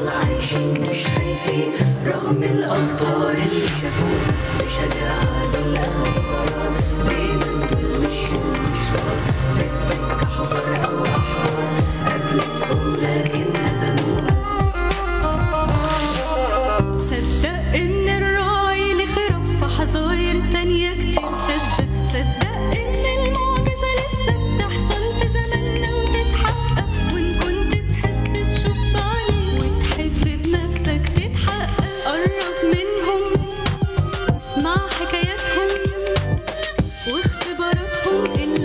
أبطال عايشين مش خايفين رغم الأخطار اللي شافوها مش هنعزل الأخبار دايما دول مش المشوار في السكة حفر أو أحوار قابلتهم لكن هزموها صدق ان الراعي له خرف في حظاير تانية كتير صدق صدق ان المعجزة لسه بتحصل في زماننا وتتحقق وان كنت تحب تشوف بعينيك وتحب بنفسك تتحقق قرب منهم واسمع حكاياتهم واختباراتهم اللي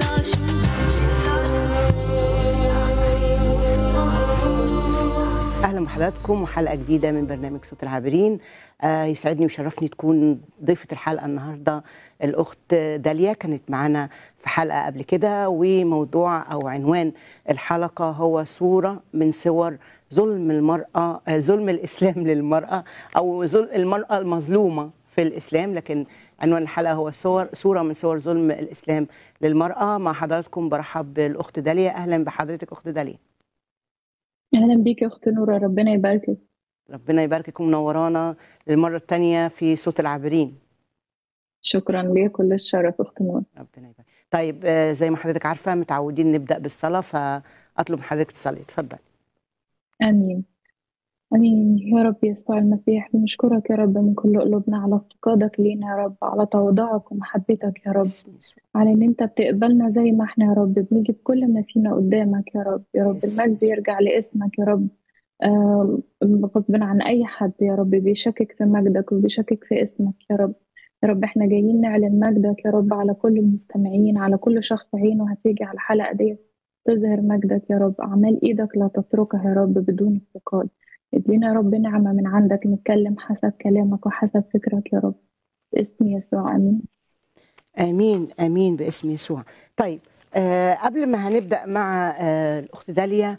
عاشوها اهلا بحضراتكم وحلقه جديده من برنامج صوت العابرين آه يسعدني ويشرفني تكون ضيفه الحلقه النهارده الاخت داليا كانت معانا في حلقه قبل كده وموضوع او عنوان الحلقه هو صوره من صور ظلم المراه آه ظلم الاسلام للمراه او ظلم المراه المظلومه في الاسلام لكن عنوان الحلقه هو صور صوره من صور ظلم الاسلام للمراه مع حضراتكم برحب بالاخت داليا اهلا بحضرتك اخت داليا أهلا بيك يا أخت نورة ربنا يباركك ربنا يباركك ومنورانا للمرة الثانية في صوت العابرين شكرا ليك كل الشرف أخت نورة ربنا يبارك طيب آه، زي ما حضرتك عارفة متعودين نبدأ بالصلاة فأطلب من حضرتك تصلي اتفضل آمين آمين يا رب يسوع المسيح بنشكرك يا رب من كل قلوبنا على افتقادك لينا يا رب على تواضعك ومحبتك يا رب باسم يسوع. على إن أنت بتقبلنا زي ما إحنا يا رب بنيجي بكل ما فينا قدامك يا رب يا رب باسم المجد يسوع. يرجع لاسمك يا رب آم، غصب عن أي حد يا رب بيشكك في مجدك وبيشكك في اسمك يا رب يا رب احنا جايين نعلن مجدك يا رب على كل المستمعين على كل شخص عينه هتيجي على الحلقة دي تظهر مجدك يا رب أعمال إيدك لا تتركها يا رب بدون افتقاد ادينا يا رب نعمة من عندك نتكلم حسب كلامك وحسب فكرك يا رب باسم يسوع آمين آمين آمين باسم يسوع طيب آه قبل ما هنبدأ مع آه الأخت داليا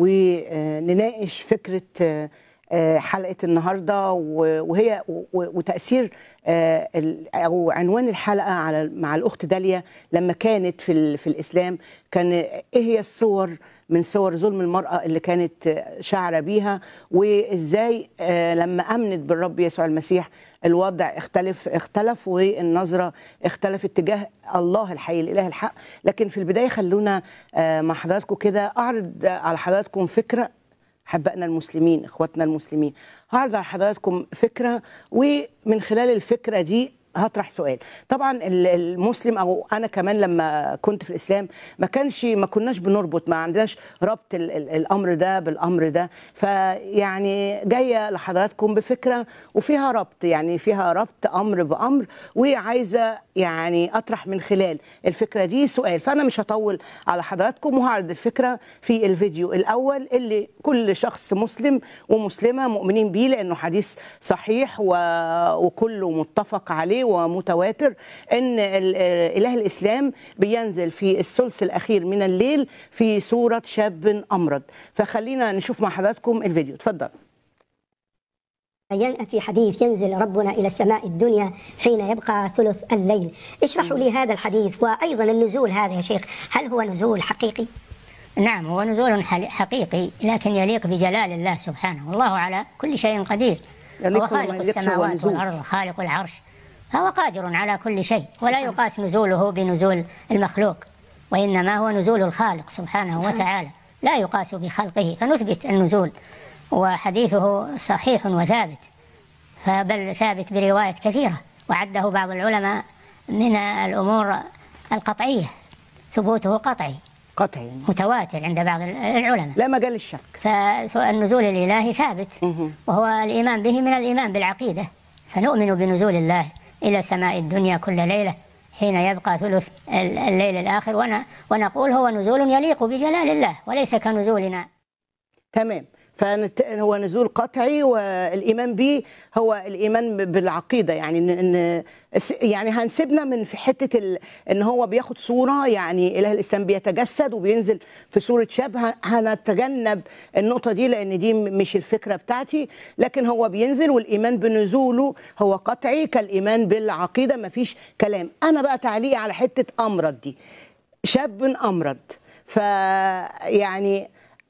ونناقش فكرة آه آه، حلقة النهاردة و- وهي و- وتأثير آه، ال- أو عنوان الحلقة على مع الأخت داليا لما كانت في ال- في الإسلام كان إيه هي الصور من صور ظلم المرأة اللي كانت آه، شاعرة بيها وإزاي آه، لما أمنت بالرب يسوع المسيح الوضع اختلف اختلف والنظرة اختلفت تجاه الله الحي الإله الحق لكن في البداية خلونا آه، مع حضراتكم كده أعرض على حضراتكم فكرة احبائنا المسلمين اخواتنا المسلمين هعرض على حضراتكم فكره ومن خلال الفكره دي هطرح سؤال طبعا ال- المسلم او انا كمان لما كنت في الاسلام ما كانش ما كناش بنربط ما عندناش ربط ال ال الامر ده بالامر ده فيعني جايه لحضراتكم بفكره وفيها ربط يعني فيها ربط امر بامر وعايزه يعني اطرح من خلال الفكره دي سؤال فانا مش هطول على حضراتكم وهعرض الفكره في الفيديو الاول اللي كل شخص مسلم ومسلمه مؤمنين بيه لانه حديث صحيح و... وكله متفق عليه ومتواتر ان ال- اله الاسلام بينزل في الثلث الاخير من الليل في صوره شاب امرد فخلينا نشوف مع حضراتكم الفيديو اتفضل ين- في حديث ينزل ربنا إلى السماء الدنيا حين يبقى ثلث الليل اشرحوا لي هذا الحديث وأيضا النزول هذا يا شيخ هل هو نزول حقيقي؟ نعم هو نزول حل- حقيقي لكن يليق بجلال الله سبحانه والله على كل شيء قدير يليق هو خالق وما يليقش هو السماوات نزول. والأرض خالق العرش فهو قادر على كل شيء ولا يقاس نزوله بنزول المخلوق وإنما هو نزول الخالق سبحانه وتعالى لا يقاس بخلقه فنثبت النزول وحديثه صحيح وثابت فبل ثابت برواية كثيرة وعده بعض العلماء من الأمور القطعية ثبوته قطعي قطعي يعني متواتر عند بعض العلماء لا مجال للشك فالنزول الإلهي ثابت مهم. وهو الإيمان به من الإيمان بالعقيدة فنؤمن بنزول الله إلى سماء الدنيا كل ليلة حين يبقى ثلث ال- الليل الآخر ون- ونقول هو نزول يليق بجلال الله وليس كنزولنا تمام فنت... هو نزول قطعي والايمان به هو الايمان ب- بالعقيده يعني ان إن- س- يعني هنسيبنا من في حته ال... ان هو بياخد صوره يعني اله الاسلام بيتجسد وبينزل في صوره شاب ه- هنتجنب النقطه دي لان دي م- مش الفكره بتاعتي لكن هو بينزل والايمان بنزوله هو قطعي كالايمان بالعقيده مفيش كلام انا بقى تعليقي على حته امرض دي شاب امرض فيعني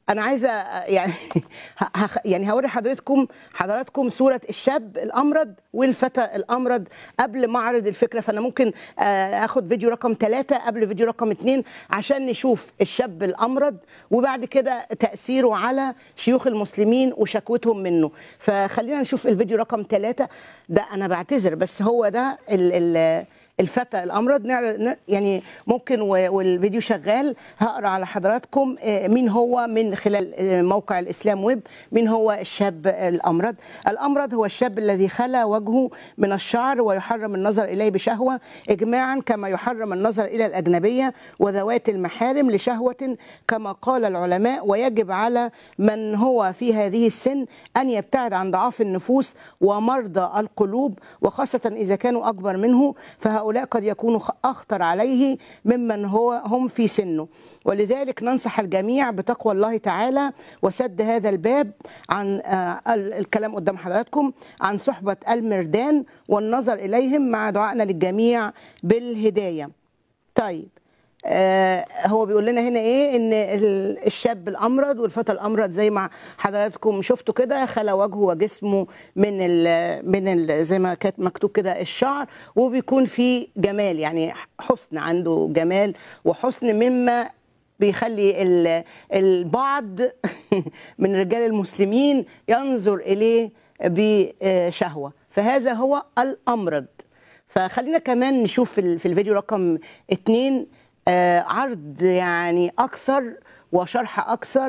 انا عايزه يعني ه- هخ- يعني هوري حضرتكم حضراتكم صوره الشاب الامرد والفتى الامرد قبل ما اعرض الفكره فانا ممكن آه، اخد فيديو رقم ثلاثة قبل فيديو رقم اثنين عشان نشوف الشاب الامرد وبعد كده تاثيره على شيوخ المسلمين وشكوتهم منه فخلينا نشوف الفيديو رقم ثلاثة ده انا بعتذر بس هو ده ال ال الفتى الامرد نعرض ن- يعني ممكن و- والفيديو شغال هقرا على حضراتكم آه، مين هو من خلال آه، موقع الاسلام ويب مين هو الشاب الامرد الامرد هو الشاب الذي خلى وجهه من الشعر ويحرم النظر اليه بشهوه اجماعا كما يحرم النظر الى الاجنبيه وذوات المحارم لشهوه كما قال العلماء ويجب على من هو في هذه السن ان يبتعد عن ضعاف النفوس ومرضى القلوب وخاصه اذا كانوا اكبر منه فهؤلاء قد يكونوا خ- اخطر عليه ممن هو هم في سنه ولذلك ننصح الجميع بتقوى الله تعالى وسد هذا الباب عن آه، ال- الكلام قدام حضراتكم عن صحبه المردان والنظر اليهم مع دعائنا للجميع بالهدايه طيب آه هو بيقول لنا هنا ايه ان ال- الشاب الامرد والفتى الامرد زي ما حضراتكم شفتوا كده خلى وجهه وجسمه من ال من ال زي ما كانت مكتوب كده الشعر وبيكون في جمال يعني حسن عنده جمال وحسن مما بيخلي ال- البعض من رجال المسلمين ينظر اليه بشهوه فهذا هو الامرد فخلينا كمان نشوف في ال- في الفيديو رقم اتنين آه، عرض يعني اكثر وشرح اكثر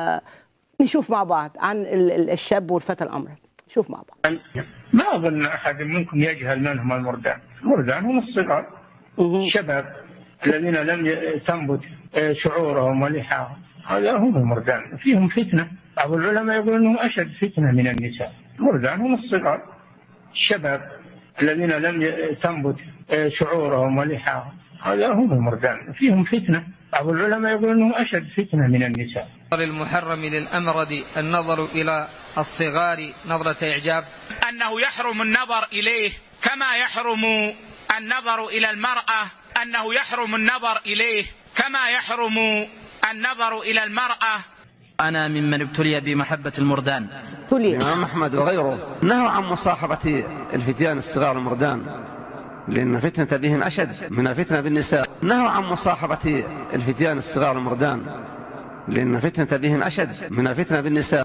ونشوف مع بعض عن ال- ال- الشاب والفتى الامرد نشوف مع بعض ما اظن احد منكم يجهل من هم المردان، المردان هم الصغار الشباب الذين لم ي- تنبت آه، شعورهم ولحاهم هذا هم المردان فيهم فتنه بعض العلماء يقول انهم اشد فتنه من النساء المردان هم الصغار الشباب الذين لم ي- تنبت آه، شعورهم ولحاهم هذا هم المردان فيهم فتنه بعض العلماء يقول انهم اشد فتنه من النساء للمحرم للأمرد النظر إلى الصغار نظرة إعجاب أنه يحرم النظر إليه كما يحرم النظر إلى المرأة أنه يحرم النظر إليه كما يحرم النظر إلى المرأة أنا ممن ابتلي بمحبة المردان تقول ايه الإمام أحمد وغيره نهوا عن مصاحبة الفتيان الصغار المردان لأن فتنة بهم أشد من الفتنة بالنساء نهوا عن مصاحبة الفتيان الصغار المردان لأن فتنة بهم أشد من الفتنة بالنساء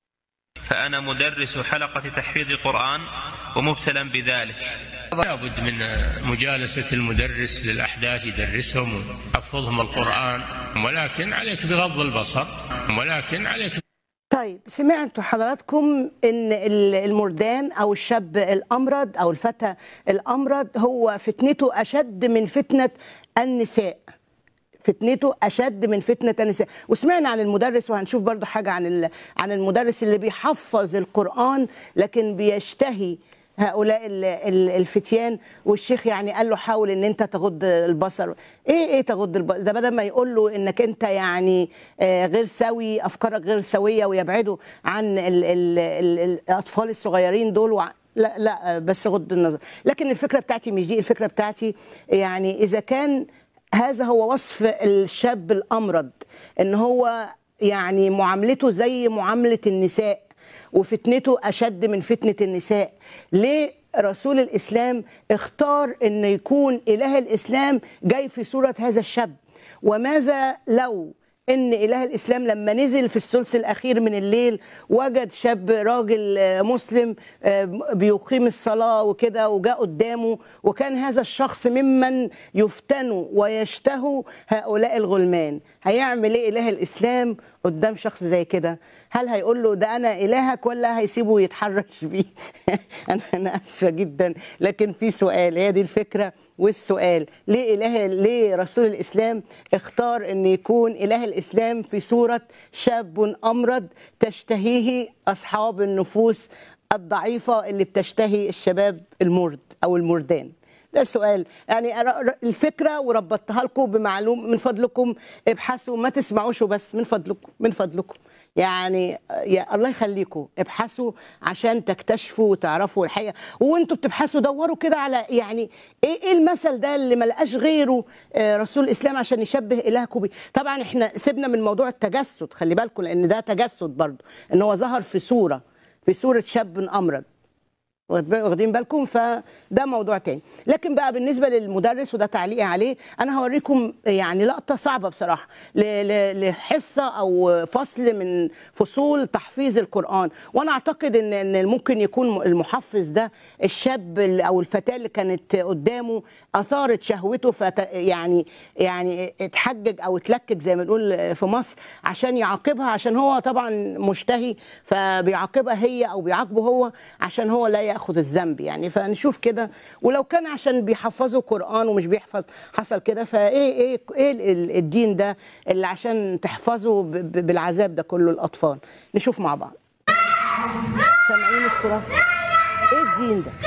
فأنا مدرس حلقة تحفيظ قرآن ومبتلى بذلك لابد من مجالسة المدرس للأحداث يدرسهم ويحفظهم القرآن ولكن عليك بغض البصر ولكن عليك طيب سمعتوا حضراتكم ان ال- المردان او الشاب الامرد او الفتى الامرد هو فتنته اشد من فتنه النساء فتنته اشد من فتنه النساء وسمعنا عن المدرس وهنشوف برضو حاجه عن ال- عن المدرس اللي بيحفظ القران لكن بيشتهي هؤلاء ال- ال- الفتيان والشيخ يعني قال له حاول ان انت تغض البصر ايه ايه تغض البصر ده بدل ما يقول له انك انت يعني آه، غير سوي افكارك غير سويه ويبعده عن ال ال ال الاطفال الصغيرين دول وع- لا لا بس غض النظر لكن الفكره بتاعتي مش دي الفكره بتاعتي يعني اذا كان هذا هو وصف الشاب الامرد ان هو يعني معاملته زي معامله النساء وفتنته اشد من فتنه النساء ليه رسول الاسلام اختار ان يكون اله الاسلام جاي في صوره هذا الشاب وماذا لو ان اله الاسلام لما نزل في الثلث الاخير من الليل وجد شاب راجل آه، مسلم آه، بيقيم الصلاه وكده وجاء قدامه وكان هذا الشخص ممن يفتنوا ويشتهوا هؤلاء الغلمان هيعمل ايه اله الاسلام قدام شخص زي كده هل هيقول له ده انا الهك ولا هيسيبه يتحرش بيه انا انا اسفه جدا لكن في سؤال هي دي الفكره والسؤال ليه اله ليه رسول الاسلام اختار ان يكون اله الاسلام في صوره شاب امرد تشتهيه اصحاب النفوس الضعيفه اللي بتشتهي الشباب المرد او المردان ده السؤال يعني أنا- الفكره وربطتها لكم بمعلوم من فضلكم ابحثوا ما تسمعوش بس من فضلكم من فضلكم يعني يا الله يخليكم ابحثوا عشان تكتشفوا وتعرفوا الحقيقه وانتوا بتبحثوا دوروا كده على يعني ايه ايه المثل ده اللي ما لقاش غيره آه، رسول الاسلام عشان يشبه الهكم بيه طبعا احنا سيبنا من موضوع التجسد خلي بالكم لان ده تجسد برضه ان هو ظهر في صوره في صوره شاب امرد واخد بال- واخدين بالكم فده موضوع تاني لكن بقى بالنسبه للمدرس وده تعليقي عليه انا هوريكم يعني لقطه صعبه بصراحه ل- ل- لحصه او فصل من فصول تحفيظ القران وانا اعتقد ان ان ممكن يكون المحفظ ده الشاب ال- او الفتاه اللي كانت قدامه اثارت شهوته فت يعني يعني اتحجج او اتلكك زي ما بنقول في مصر عشان يعاقبها عشان هو طبعا مشتهي فبيعاقبها هي او بيعاقبه هو عشان هو لا ياخذ الذنب يعني فنشوف كده ولو كان عشان بيحفظوا قران ومش بيحفظ حصل كده فايه ايه ايه ال- الدين ده اللي عشان تحفظوا ب- ب- بالعذاب ده كله الاطفال نشوف مع بعض سامعين الصراخ ايه الدين ده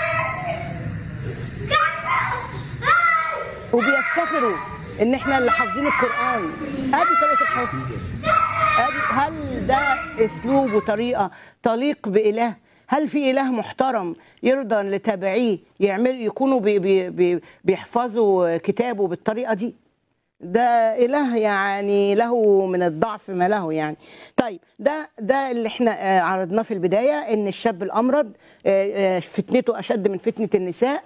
وبيفتخروا ان احنا اللي حافظين القران ادي طريقه الحفظ ادي هل ده اسلوب وطريقه تليق باله هل في اله محترم يرضى ان لتابعيه يعمل يكونوا بي بي بي بيحفظوا كتابه بالطريقه دي ده اله يعني له من الضعف ما له يعني طيب ده ده اللي احنا آه، عرضناه في البدايه ان الشاب الامرد آه، آه، فتنته اشد من فتنه النساء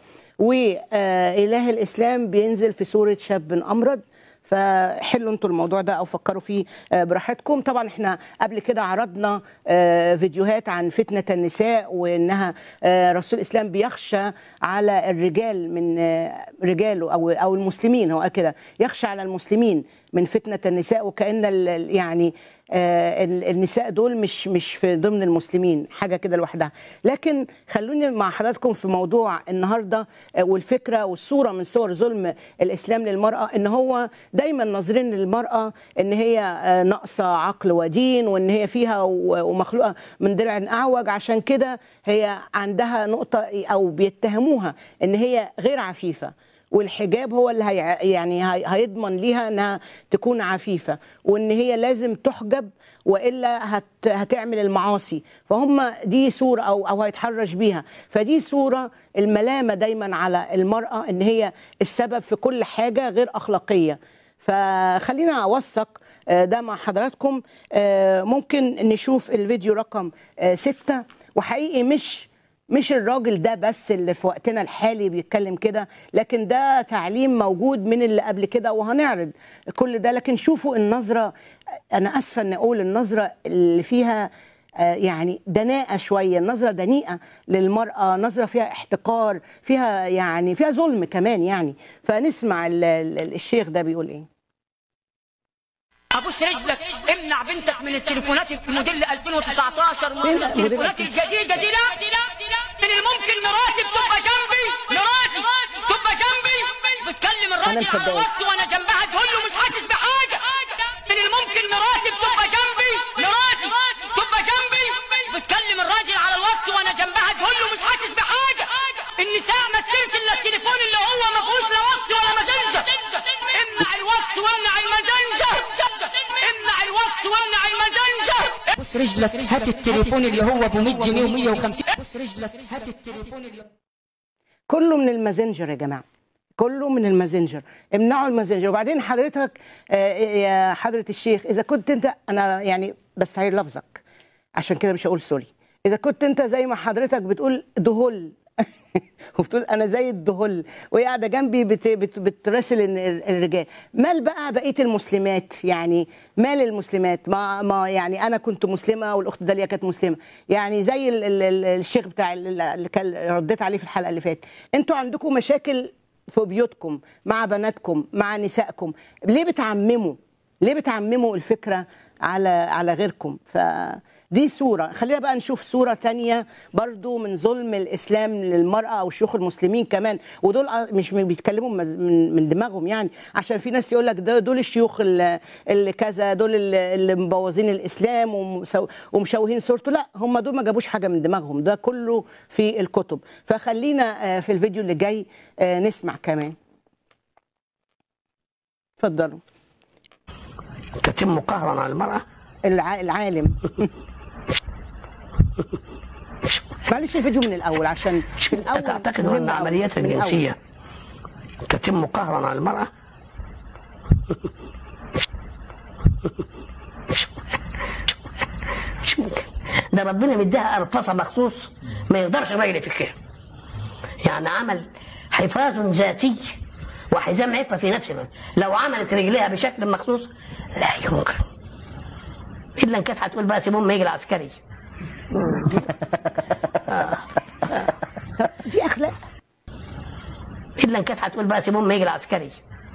واله الاسلام بينزل في صوره شاب امرد فحلوا انتوا الموضوع ده او فكروا فيه آه، براحتكم طبعا احنا قبل كده عرضنا آه، فيديوهات عن فتنه النساء وانها آه، رسول الاسلام بيخشى على الرجال من آه، رجاله او او المسلمين هو قال كده يخشى على المسلمين من فتنه النساء وكان ال- ال- يعني آه، ال- النساء دول مش مش في ضمن المسلمين حاجه كده لوحدها لكن خلوني مع حضراتكم في موضوع النهارده آه، والفكره والصوره من صور ظلم الاسلام للمراه ان هو دايما ناظرين للمراه ان هي آه، ناقصه عقل ودين وان هي فيها و- ومخلوقه من درع اعوج عشان كده هي عندها نقطه او بيتهموها ان هي غير عفيفه والحجاب هو اللي هي يعني هي- هيضمن ليها انها تكون عفيفه وان هي لازم تحجب والا هت هتعمل المعاصي فهم دي صوره او او هيتحرش بيها فدي صوره الملامه دايما على المراه ان هي السبب في كل حاجه غير اخلاقيه فخلينا اوثق آه، ده مع حضراتكم آه، ممكن نشوف الفيديو رقم آه، ستة وحقيقي مش مش الراجل ده بس اللي في وقتنا الحالي بيتكلم كده لكن ده تعليم موجود من اللي قبل كده وهنعرض كل ده لكن شوفوا النظرة أنا أسفة أن أقول النظرة اللي فيها آه، يعني دناءة شوية نظرة دنيئة للمرأة نظرة فيها احتقار فيها يعني فيها ظلم كمان يعني فنسمع ال- ال- الشيخ ده بيقول ايه ابوس رجلك امنع بنتك من التليفونات الموديل 2019 إيه لا، موديل التليفونات الجديده دي لا من الممكن مراتي تبقى جنبي مراتي تبقى جنبي بتكلم أنا الراجل على مصدقك. الواتس وانا جنبها تقول له مش حاسس بحاجه من الممكن مراتي تبقى جنبي مراتي تبقى جنبي بتكلم الراجل على الواتس وانا جنبها تقول له مش حاسس بحاجه النساء ما تشيلش الا التليفون اللي هو ما فيهوش لا واتس ولا ماسنجر امنع الواتس وامنع الماسنجر امنع الواتس وامنع الماسنجر بص رجلك هات التليفون اللي هو ب 100 جنيه و150 بص رجلك هات التليفون اللي كله من المازنجر يا جماعه كله من المازنجر امنعوا المازنجر وبعدين حضرتك آه، يا حضره الشيخ اذا كنت انت انا يعني بستعير لفظك عشان كده مش هقول سوري اذا كنت انت زي ما حضرتك بتقول دهل وبتقول انا زي الدهل وهي قاعده جنبي بت بت بتراسل ال- ال- الرجال مال بقى بقيه المسلمات يعني مال المسلمات ما ما يعني انا كنت مسلمه والاخت داليا كانت مسلمه يعني زي ال ال ال الشيخ بتاع ال- اللي كان رديت عليه في الحلقه اللي فاتت انتوا عندكم مشاكل في بيوتكم مع بناتكم مع نسائكم ليه بتعمموا ليه بتعمموا الفكره على على غيركم فدي صوره خلينا بقى نشوف صوره تانية برضو من ظلم الاسلام للمراه او الشيوخ المسلمين كمان ودول مش بيتكلموا من من دماغهم يعني عشان في ناس يقول لك ده دول الشيوخ اللي اللي كذا دول اللي اللي مبوظين الاسلام ومسو- ومشوهين صورته لا هم دول ما جابوش حاجه من دماغهم ده كله في الكتب فخلينا آه، في الفيديو اللي جاي آه، نسمع كمان اتفضلوا تتم قهرا على المرأة الع... العالم معلش الفيديو من الاول عشان في الاول تعتقد مهم أن أوي. العمليات من الأول. الجنسية تتم قهرا على المرأة؟ مش ممكن ده ربنا مديها أرفصة مخصوص ما يقدرش الراجل يفكها يعني عمل حفاظ ذاتي وحزام عفة في نفس الوقت لو عملت رجليها بشكل مخصوص لا يمكن إلا إن كانت هتقول بقى سيبهم ما يجي العسكري دي اخلاق إلا إن كانت هتقول بقى سيبهم ما يجي العسكري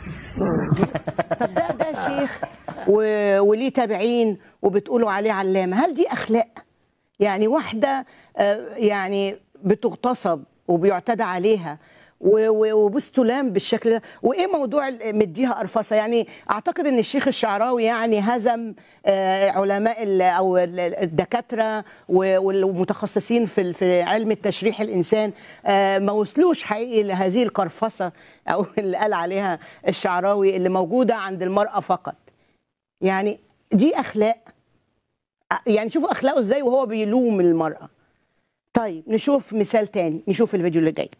طب ده ده شيخ و... وليه تابعين وبتقولوا عليه علامه هل دي اخلاق يعني واحده آه، يعني بتغتصب وبيعتدى عليها و- و- وبستلام بالشكل ده وايه موضوع ال- مديها ارفصه يعني اعتقد ان الشيخ الشعراوي يعني هزم آه، علماء ال- او ال- الدكاتره و- والمتخصصين في ال- في علم التشريح الانسان آه، ما وصلوش حقيقي لهذه القرفصه او اللي قال عليها الشعراوي اللي موجوده عند المراه فقط يعني دي اخلاق يعني شوفوا اخلاقه ازاي وهو بيلوم المراه طيب نشوف مثال تاني نشوف الفيديو اللي جاي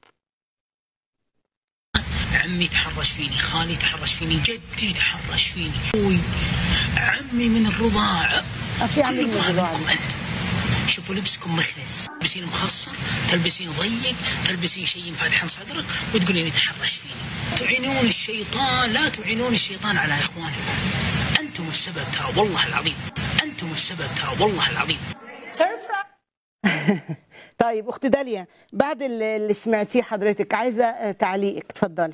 عمي تحرش فيني خالي تحرش فيني جدي تحرش فيني أبوي عمي من الرضاعة في عمي من كلكم الرضاعة همكم أنت شوفوا لبسكم مخنس تلبسين مخصر تلبسين ضيق تلبسين شيء فاتحا صدرك وتقولين يتحرش فيني تعينون الشيطان لا تعينون الشيطان على إخوانكم أنتم السبب ترى والله العظيم أنتم السبب ترى والله العظيم طيب اخت داليا بعد اللي اللي سمعتيه حضرتك عايزه آه، تعليقك اتفضلي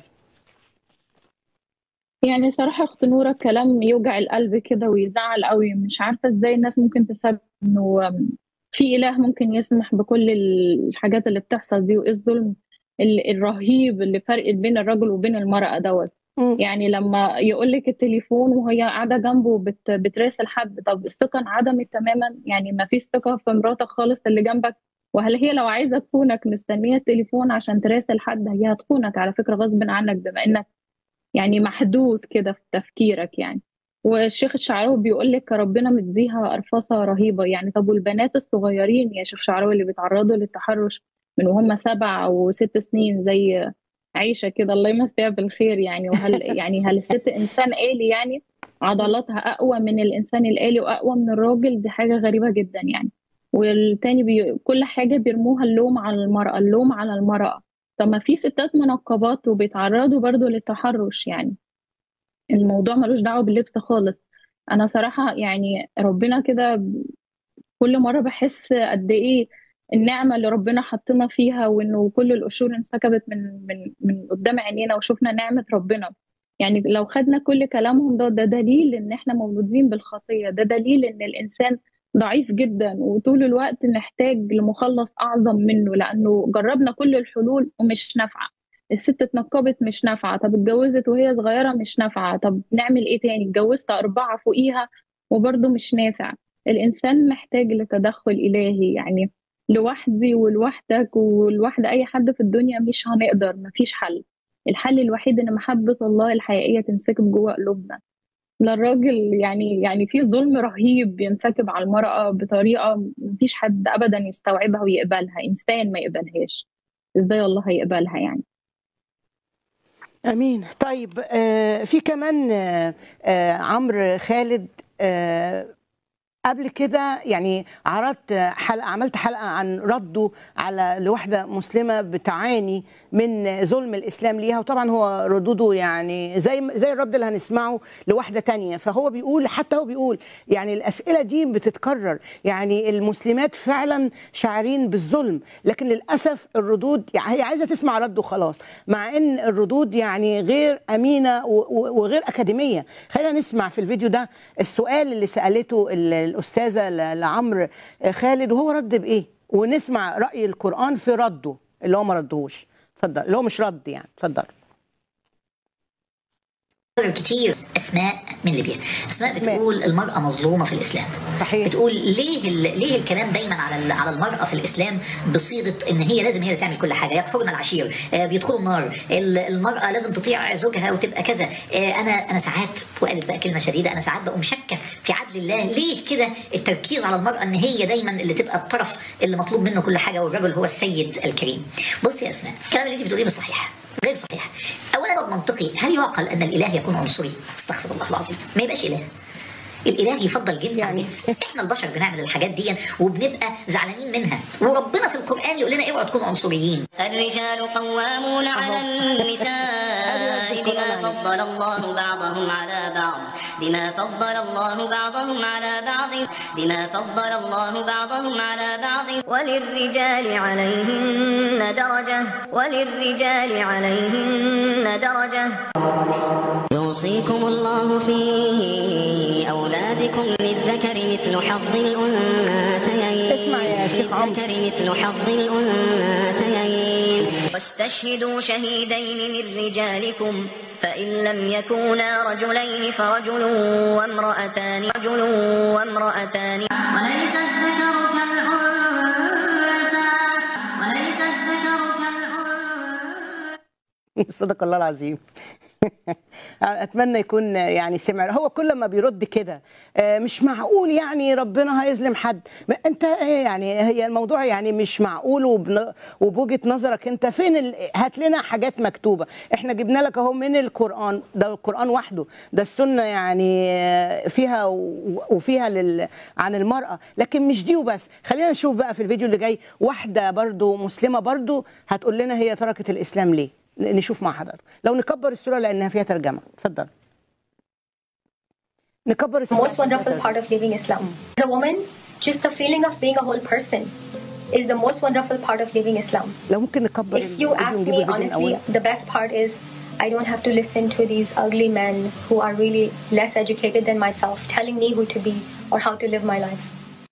يعني صراحة أخت نورة كلام يوجع القلب كده ويزعل قوي مش عارفة إزاي الناس ممكن تصدق إنه في إله ممكن يسمح بكل الحاجات اللي بتحصل دي وإيه الظلم ال- الرهيب اللي فرق بين الرجل وبين المرأة دوت يعني لما يقول لك التليفون وهي قاعدة جنبه بت بتراسل حد طب الثقة انعدمت تماما يعني ما فيش ثقة في مراتك خالص اللي جنبك وهل هي لو عايزة تخونك مستنية التليفون عشان تراسل حد هي هتخونك على فكرة غصب عنك بما إنك يعني محدود كده في تفكيرك يعني والشيخ الشعراوي بيقول لك ربنا مديها أرفصة رهيبة يعني طب والبنات الصغيرين يا شيخ شعراوي اللي بيتعرضوا للتحرش من وهم سبع أو ست سنين زي عايشة كده الله يمسيها بالخير يعني وهل يعني هل الست إنسان آلي يعني عضلاتها أقوى من الإنسان الآلي وأقوى من الراجل دي حاجة غريبة جدا يعني والتاني بي... كل حاجة بيرموها اللوم على المرأة اللوم على المرأة طب ما في ستات منقبات وبيتعرضوا برضو للتحرش يعني الموضوع ملوش دعوة باللبس خالص أنا صراحة يعني ربنا كده ب- كل مرة بحس قد إيه النعمة اللي ربنا حطنا فيها وإنه كل القشور انسكبت من من من قدام عينينا وشفنا نعمة ربنا يعني لو خدنا كل كلامهم ده ده دليل إن إحنا مولودين بالخطية ده دليل إن الإنسان ضعيف جدا وطول الوقت محتاج لمخلص أعظم منه لأنه جربنا كل الحلول ومش نافعة الست اتنقبت مش نافعة طب اتجوزت وهي صغيرة مش نافعة طب نعمل ايه تاني اتجوزت أربعة فوقيها وبرضه مش نافع الإنسان محتاج لتدخل إلهي يعني لوحدي ولوحدك ولوحد أي حد في الدنيا مش هنقدر مفيش حل الحل الوحيد إن محبة الله الحقيقية تنسكب جوه قلوبنا لا الراجل يعني يعني في ظلم رهيب بينسكب على المرأة بطريقة مفيش حد أبدا يستوعبها ويقبلها إنسان ما يقبلهاش إزاي الله هيقبلها يعني امين طيب آه في كمان آه آه عمرو خالد آه قبل كده يعني عرضت حلقه عملت حلقه عن رده على لواحده مسلمه بتعاني من ظلم الاسلام ليها وطبعا هو ردوده يعني زي زي الرد اللي هنسمعه لواحده تانية فهو بيقول حتى هو بيقول يعني الاسئله دي بتتكرر يعني المسلمات فعلا شاعرين بالظلم لكن للاسف الردود يعني هي عايزه تسمع رد وخلاص مع ان الردود يعني غير امينه و- و- وغير اكاديميه خلينا نسمع في الفيديو ده السؤال اللي سالته ال- الاستاذه ل- لعمرو خالد وهو رد بايه ونسمع راي القران في رده اللي هو ما ردهوش اتفضل اللي هو مش رد يعني اتفضل كتير اسماء من ليبيا اسماء بتقول المراه مظلومه في الاسلام صحيح. بتقول ليه ال... ليه الكلام دايما على ال... على المراه في الاسلام بصيغه ان هي لازم هي اللي تعمل كل حاجه يكفرن العشير آه بيدخلوا النار ال- المراه لازم تطيع زوجها وتبقى كذا آه انا انا ساعات وقالت بقى كلمه شديده انا ساعات بقوم شاكه في عدل الله ليه كده التركيز على المراه ان هي دايما اللي تبقى الطرف اللي مطلوب منه كل حاجه والرجل هو السيد الكريم بصي يا اسماء الكلام اللي انت بتقوليه مش صحيح غير صحيح اولا منطقي هل يعقل ان الاله يكون عنصري استغفر الله العظيم ما يبقاش اله الاله يفضل جنس عن جنس احنا البشر بنعمل الحاجات دي وبنبقى زعلانين منها وربنا في القران يقول لنا اوعوا تكونوا عنصريين الرجال قوامون على النساء بما فضل الله بعضهم على بعض بما فضل الله بعضهم على بعض بما فضل الله بعضهم على بعض وللرجال عليهن درجة وللرجال عليهن درجة يوصيكم الله في أولادكم للذكر مثل حظ الأنثيين اسمع يا شيخ عمرو. للذكر مثل حظ الأنثيين واستشهدوا شهيدين من رجالكم فإن لم يكونا رجلين فرجل وامرأتان رجل وامرأتان وليس الذكر كالأنثى وليس الذكر صدق الله العظيم اتمنى يكون يعني سمع هو كل ما بيرد كده آه، مش معقول يعني ربنا هيظلم حد ما انت إيه يعني هي الموضوع يعني مش معقول وبن- وبوجهه نظرك انت فين ال... هات لنا حاجات مكتوبه احنا جبنا لك اهو من القران ده القران وحده ده السنه يعني آه، فيها و- وفيها لل... عن المراه لكن مش دي وبس خلينا نشوف بقى في الفيديو اللي جاي واحده برضو مسلمه برضو هتقول لنا هي تركت الاسلام ليه نشوف مع حضرتك لو نكبر الصوره لانها فيها ترجمه اتفضل نكبر الصوره most wonderful part of living Islam. As a woman, just the feeling of being a whole person is the most wonderful part of living Islam. لو ممكن نكبر If you ask ونجيب me الفيديو من honestly, أوله. the best part is I don't have to listen to these ugly men who are really less educated than myself telling me who to be or how to live my life.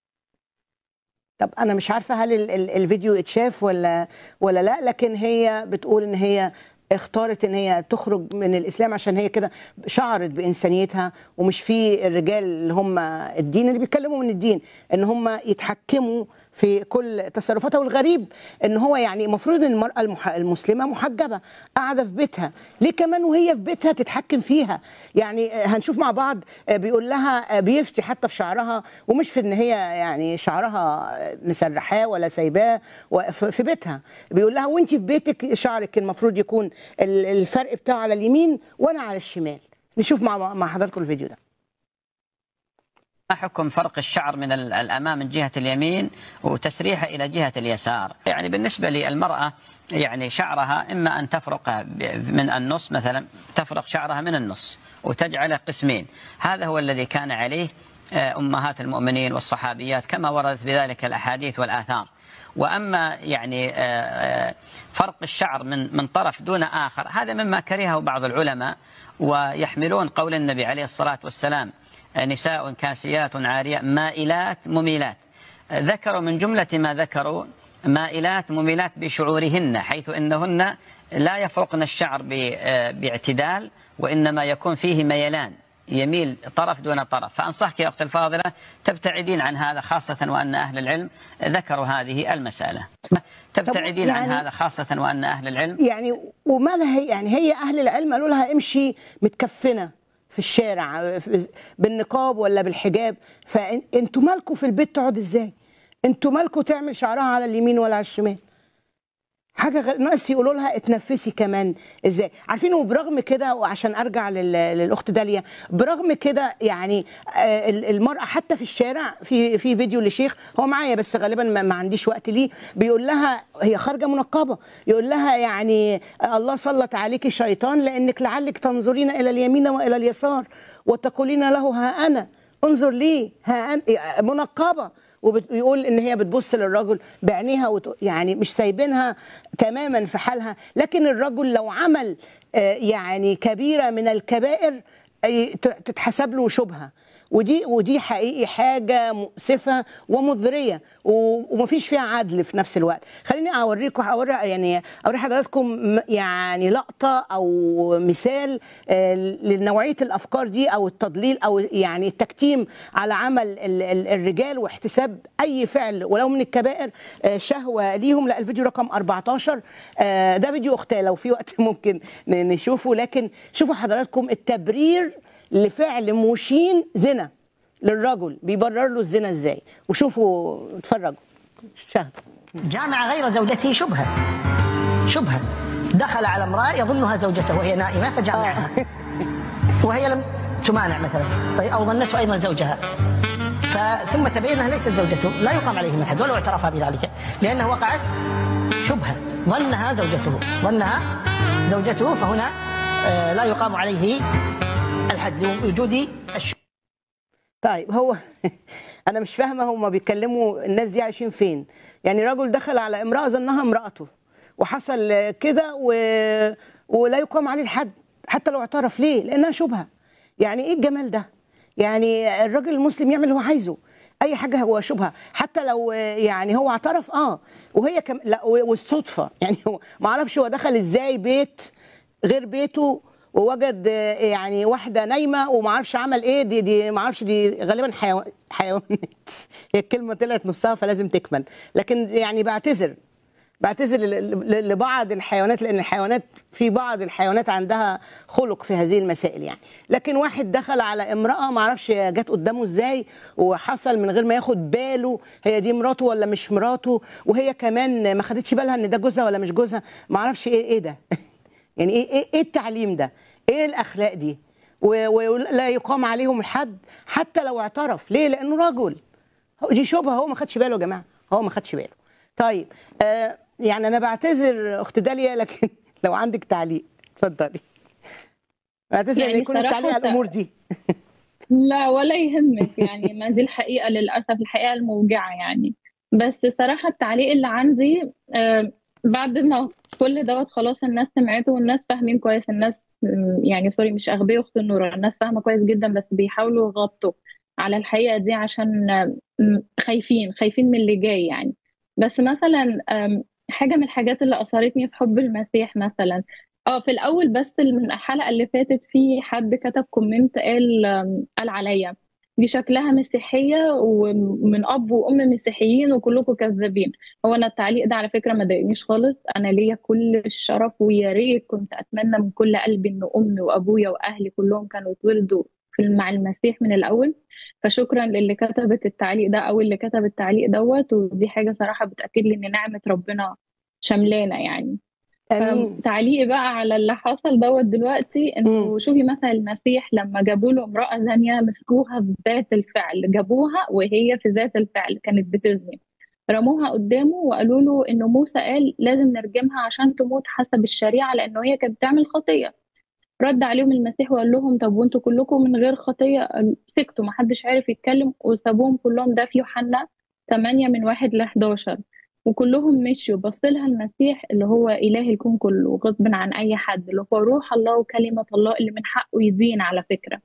طب انا مش عارفه هل ال- ال- الفيديو اتشاف ولا ولا لا لكن هي بتقول ان هي اختارت ان هي تخرج من الاسلام عشان هي كده شعرت بانسانيتها ومش في الرجال اللي هم الدين اللي بيتكلموا من الدين ان هم يتحكموا في كل تصرفاتها والغريب ان هو يعني المفروض ان المراه المح- المسلمه محجبه قاعده في بيتها ليه كمان وهي في بيتها تتحكم فيها يعني آه، هنشوف مع بعض آه، بيقول لها آه، بيفتي حتى في شعرها ومش في ان هي يعني شعرها مسرحاه ولا سايباه وف- في بيتها بيقول لها وانت في بيتك شعرك المفروض يكون ال- الفرق بتاعه على اليمين وانا على الشمال نشوف مع مع حضراتكم الفيديو ده ما حكم فرق الشعر من ال- الأمام من جهة اليمين وتسريحه إلى جهة اليسار يعني بالنسبة للمرأة يعني شعرها إما أن تفرق ب- من النص مثلا تفرق شعرها من النص وتجعله قسمين هذا هو الذي كان عليه آه، أمهات المؤمنين والصحابيات كما وردت بذلك الأحاديث والآثار واما يعني آه، آه، فرق الشعر من من طرف دون اخر هذا مما كرهه بعض العلماء ويحملون قول النبي عليه الصلاه والسلام آه، نساء كاسيات عاريات مائلات مميلات آه، ذكروا من جمله ما ذكروا مائلات مميلات بشعورهن حيث انهن لا يفرقن الشعر ب- آه، باعتدال وانما يكون فيه ميلان يميل طرف دون طرف فأنصحك يا أخت الفاضلة تبتعدين عن هذا خاصة وأن أهل العلم ذكروا هذه المسألة تبتعدين عن يعني- هذا خاصة وأن أهل العلم يعني وما لها هي يعني هي اهل العلم قالوا لها امشي متكفنه في الشارع في- بالنقاب ولا بالحجاب فانتوا مالكوا في البيت تقعد ازاي انتوا مالكوا تعمل شعرها على اليمين ولا على الشمال حاجه غير ناقص يقولوا لها اتنفسي كمان ازاي عارفين وبرغم كده وعشان ارجع لل- للاخت داليا برغم كده يعني آه، ال- المراه حتى في الشارع في في فيديو لشيخ هو معايا بس غالبا ما, ما عنديش وقت ليه بيقول لها هي خارجه منقبه يقول لها يعني آه، الله سلط عليك شيطان لانك لعلك تنظرين الى اليمين والى اليسار وتقولين له ها انا انظر لي ها أنا منقبه ويقول ان هي بتبص للرجل بعينيها وت... يعني مش سايبينها تماما في حالها لكن الرجل لو عمل آه، يعني كبيره من الكبائر أي- ت- تتحسب له شبهه ودي ودي حقيقي حاجه مؤسفه ومضريه و- ومفيش فيها عدل في نفس الوقت خليني اوريكم اوري يعني اوري حضراتكم م- يعني لقطه او مثال آه، لنوعيه الافكار دي او التضليل او يعني التكتيم على عمل ال- ال- الرجال واحتساب اي فعل ولو من الكبائر آه، شهوه ليهم لا الفيديو رقم 14 آه، ده فيديو اختي لو في وقت ممكن ن- نشوفه لكن شوفوا حضراتكم التبرير لفعل مشين زنا للرجل بيبرر له الزنا ازاي وشوفوا اتفرجوا شاهدوا جامع غير زوجته شبهة شبهة دخل على امرأة يظنها زوجته وهي نائمة فجامعها وهي لم تمانع مثلا أو ظنته أيضا زوجها فثم تبين أنها ليست زوجته لا يقام عليه من حد ولو اعترف بذلك لأنه وقعت شبهة ظنها زوجته ظنها زوجته فهنا آه، لا يقام عليه الحد لوجود الش... طيب هو انا مش فاهمه هم بيتكلموا الناس دي عايشين فين يعني رجل دخل على امراه ظنها امراته وحصل كده و... ولا يقام عليه الحد حتى لو اعترف ليه لانها شبهه يعني ايه الجمال ده يعني الراجل المسلم يعمل اللي هو عايزه اي حاجه هو شبهه حتى لو يعني هو اعترف اه وهي كم لا والصدفه يعني هو ما اعرفش هو دخل ازاي بيت غير بيته ووجد آه، يعني واحده نايمه وما اعرفش عمل ايه دي دي ما اعرفش دي غالبا حيوان حيوانات هي الكلمه طلعت نصها فلازم تكمل لكن يعني بعتذر بعتذر ل- ل- لبعض الحيوانات لان الحيوانات في بعض الحيوانات عندها خلق في هذه المسائل يعني لكن واحد دخل على امراه ما اعرفش جت قدامه ازاي وحصل من غير ما ياخد باله هي دي مراته ولا مش مراته وهي كمان ما خدتش بالها ان ده جوزها ولا مش جوزها ما اعرفش ايه ايه ده يعني ايه ايه ايه التعليم ده ايه الاخلاق دي و- ولا يقام عليهم الحد حتى لو اعترف ليه لانه رجل هو- دي شبهه هو ما خدش باله يا جماعه هو ما خدش باله طيب آه يعني انا بعتذر اخت داليا لكن لو عندك تعليق اتفضلي بعتذر يعني ان يكون التعليق على صراحة الامور دي لا ولا يهمك يعني ما دي الحقيقة للأسف الحقيقة الموجعة يعني بس صراحة التعليق اللي عندي آه، بعد ما كل دوت خلاص الناس سمعته والناس فاهمين كويس الناس م، يعني سوري مش أغبياء أخت النور الناس فاهمة كويس جدا بس بيحاولوا يغطوا على الحقيقة دي عشان آه، م، خايفين خايفين من اللي جاي يعني بس مثلا آم، حاجة من الحاجات اللي أثرتني في حب المسيح مثلا اه في الاول بس من الحلقه اللي فاتت في حد كتب كومنت قال آم، قال عليا دي شكلها مسيحيه ومن اب وام مسيحيين وكلكم كذابين هو انا التعليق ده على فكره ما ضايقنيش خالص انا ليا كل الشرف ويا ريت كنت اتمنى من كل قلبي ان امي وابويا واهلي كلهم كانوا اتولدوا في مع المسيح من الاول فشكرا للي كتبت التعليق ده او اللي كتب التعليق دوت ودي حاجه صراحه بتاكد لي ان نعمه ربنا شملانه يعني امين تعليقي بقى على اللي حصل دوت دلوقتي انه شوفي مثلا المسيح لما جابوا له امرأة زانية مسكوها في ذات الفعل جابوها وهي في ذات الفعل كانت بتزني رموها قدامه وقالوا له انه موسى قال لازم نرجمها عشان تموت حسب الشريعة لانه هي كانت بتعمل خطية رد عليهم المسيح وقال لهم طب وانتوا كلكم من غير خطية قال- سكتوا محدش عارف يتكلم وسابوهم كلهم ده في يوحنا 8 من 1 ل 11 وكلهم مشيوا بص لها المسيح اللي هو إله الكون كله غصب عن أي حد اللي هو روح الله وكلمة الله اللي من حقه يدين على فكرة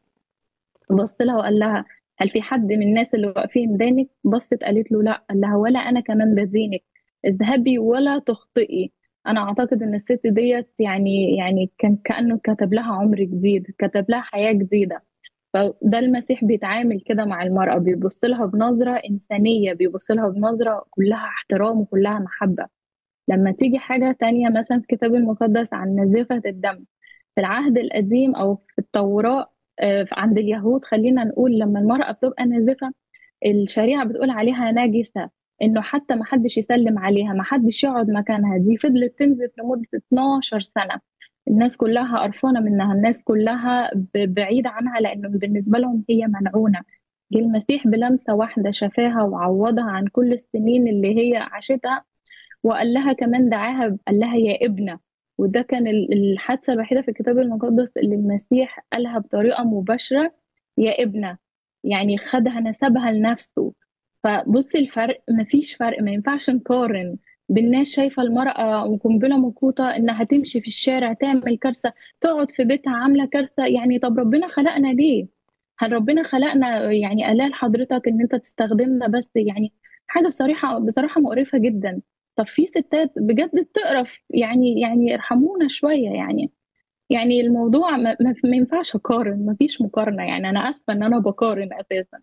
بص لها وقال لها هل في حد من الناس اللي واقفين دانك بصت قالت له لا قال لها ولا أنا كمان بدينك اذهبي ولا تخطئي أنا أعتقد إن الست ديت يعني يعني كان كأنه كتب لها عمر جديد كتب لها حياة جديدة فده المسيح بيتعامل كده مع المرأة بيبص لها بنظرة إنسانية بيبص لها بنظرة كلها احترام وكلها محبة لما تيجي حاجة تانية مثلا في الكتاب المقدس عن نزافة الدم في العهد القديم أو في التوراة آه، عند اليهود خلينا نقول لما المرأة بتبقى نازفة الشريعة بتقول عليها نجسة إنه حتى ما حدش يسلم عليها ما حدش يقعد مكانها دي فضلت تنزف لمدة 12 سنة الناس كلها قرفانة منها الناس كلها ب- بعيدة عنها لأنه بالنسبة لهم هي ملعونة جه المسيح بلمسة واحدة شفاها وعوضها عن كل السنين اللي هي عاشتها وقال لها كمان دعاها قال لها يا ابنة وده كان ال- الحادثة الوحيدة في الكتاب المقدس اللي المسيح قالها بطريقة مباشرة يا ابنة يعني خدها نسبها لنفسه فبصي الفرق مفيش فرق ما ينفعش نقارن بالناس شايفة المرأة وقنبلة موقوتة إنها تمشي في الشارع تعمل كارثة تقعد في بيتها عاملة كارثة يعني طب ربنا خلقنا ليه؟ هل ربنا خلقنا يعني آلة لحضرتك ان انت تستخدمنا بس يعني حاجة بصراحة بصراحة مقرفة جدا طب في ستات بجد بتقرف يعني يعني ارحمونا شوية يعني يعني الموضوع ما, ما ما ينفعش اقارن ما فيش مقارنة يعني انا اسفة ان انا بقارن اساسا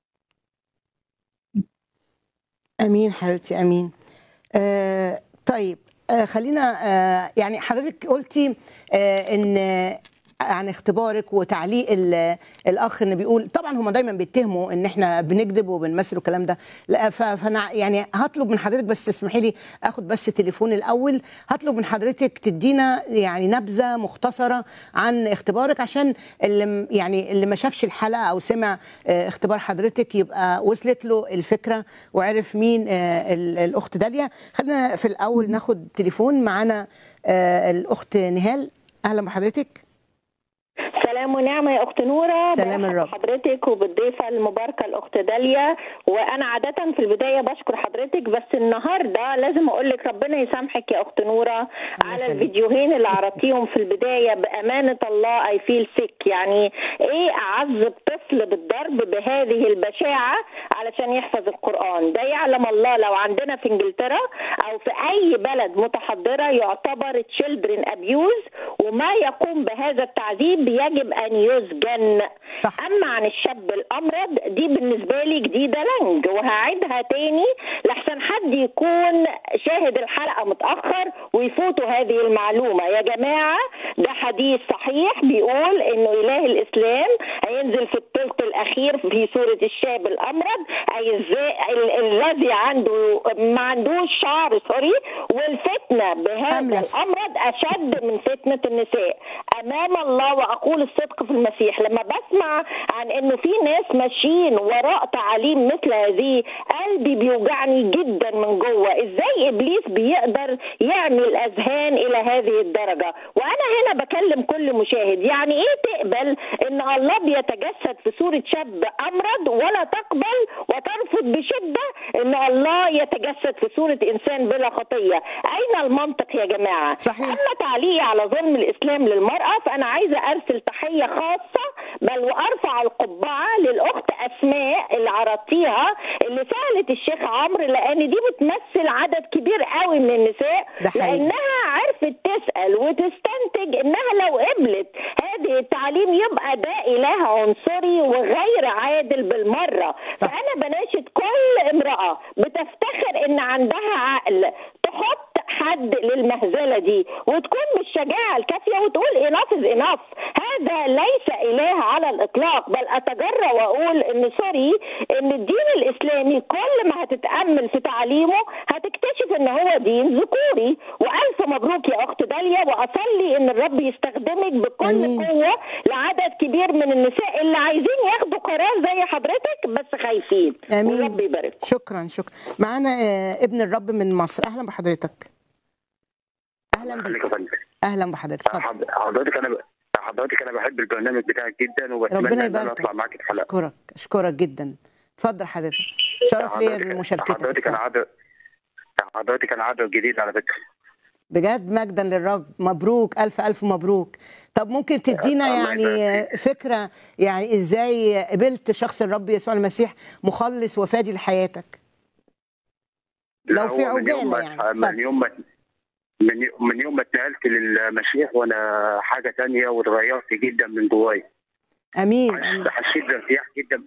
امين حبيبتي امين آه طيب آه خلينا آه يعني حضرتك قلتي آه ان عن اختبارك وتعليق ال- الاخ ان بيقول طبعا هم دايما بيتهموا ان احنا بنكذب وبنمثل والكلام ده لا ف- فانا يعني هطلب من حضرتك بس اسمحي لي اخد بس تليفون الاول هطلب من حضرتك تدينا يعني نبذه مختصره عن اختبارك عشان اللي م- يعني اللي ما شافش الحلقه او سمع آه، اختبار حضرتك يبقى وصلت له الفكره وعرف مين آه، ال- الاخت داليا خلينا في الاول ناخد تليفون معانا آه، الاخت نهال اهلا بحضرتك سلام ونعمة يا أخت نورة سلام برحب الرب. بحضرتك وبالضيفة المباركة الأخت داليا وأنا عادة في البداية بشكر حضرتك بس النهاردة لازم أقول لك ربنا يسامحك يا أخت نورة على الفيديوهين اللي عرضتيهم في البداية بأمانة الله أي فيل سيك يعني إيه أعذب طفل بالضرب بهذه البشاعة علشان يحفظ القرآن ده يعلم الله لو عندنا في إنجلترا أو في أي بلد متحضرة يعتبر children abuse وما يقوم بهذا التعذيب يجب أن يسجن صح. أما عن الشاب الأمرد دي بالنسبة لي جديدة لنج وهعيدها تاني لحسن حد يكون شاهد الحلقة متأخر ويفوتوا هذه المعلومة يا جماعة ده حديث صحيح بيقول إنه إله الإسلام هينزل في الثلث الأخير في سورة الشاب الأمرد أي الز- ال- الذي عنده ما عندوش شعر سوري والفتنة بهذا الأمرد أشد من فتنة النساء أمام الله وأقول الصدق في المسيح لما بسمع عن إنه في ناس ماشيين وراء تعاليم مثل هذه قلبي بيوجعني جدا من جوه إزاي إبليس بيقدر يعمل أذهان إلى هذه الدرجة وأنا هنا بكلم كل مشاهد يعني إيه تقبل إن الله بيتجسد في صورة شاب أمرد ولا تقبل وترفض بشدة إن الله يتجسد في صورة إنسان بلا خطية أين المنطق يا جماعة صحيح. أما تعليقي على ظلم الإسلام للمرأة فأنا عايزة أرسل تحية خاصة بل وأرفع القبعة للأخت أسماء اللي عرضتيها اللي سألت الشيخ عمرو لأن دي بتمثل عدد كبير قوي من النساء ده حقيقي. لأنها عرفت تسأل وتستنتج إنها لو قبلت هذه التعليم يبقى ده إله عنصري وغير عادل بالمرة صح. فأنا بناشد كل امرأة بتفتخر إن عندها عقل تحط حد للمهزلة دي وتكون بالشجاعة الكافية وتقول enough is enough هذا ليس إله على الإطلاق بل أتجرأ وأقول إن سوري إن الدين الإسلامي كل ما هتتأمل في تعاليمه هتكتشف إن هو دين ذكوري وألف مبروك يا أخت داليا وأصلي إن الرب يستخدمك بكل أمين. قوة لعدد كبير من النساء اللي عايزين ياخدوا قرار زي حضرتك بس خايفين امين والرب يبارك شكرا شكرا معانا آه، ابن الرب من مصر اهلا بحضرتك اهلا بك اهلا بحضرتك اتفضل حضرتك انا ب... حضرتك انا بحب البرنامج بتاعك جدا وبتمنى ربنا ان انا يبارك اطلع معاك في الحلقه اشكرك اشكرك جدا اتفضل حضرتك شرف ليا حضرتك- لمشاركتك حضرتك انا عدد حضرتك انا عدد جديد على فكره بجد مجدا للرب مبروك الف الف مبروك طب ممكن تدينا الله يعني فكره يعني ازاي قبلت شخص الرب يسوع المسيح مخلص وفادي لحياتك لا، لو في هو من يوم عجاله ما يعني من يوم ما من يوم- من يوم ما اتنقلت للمسيح وانا حاجه تانية واتغيرت جدا من جوايا امين حس- حسيت بارتياح جدا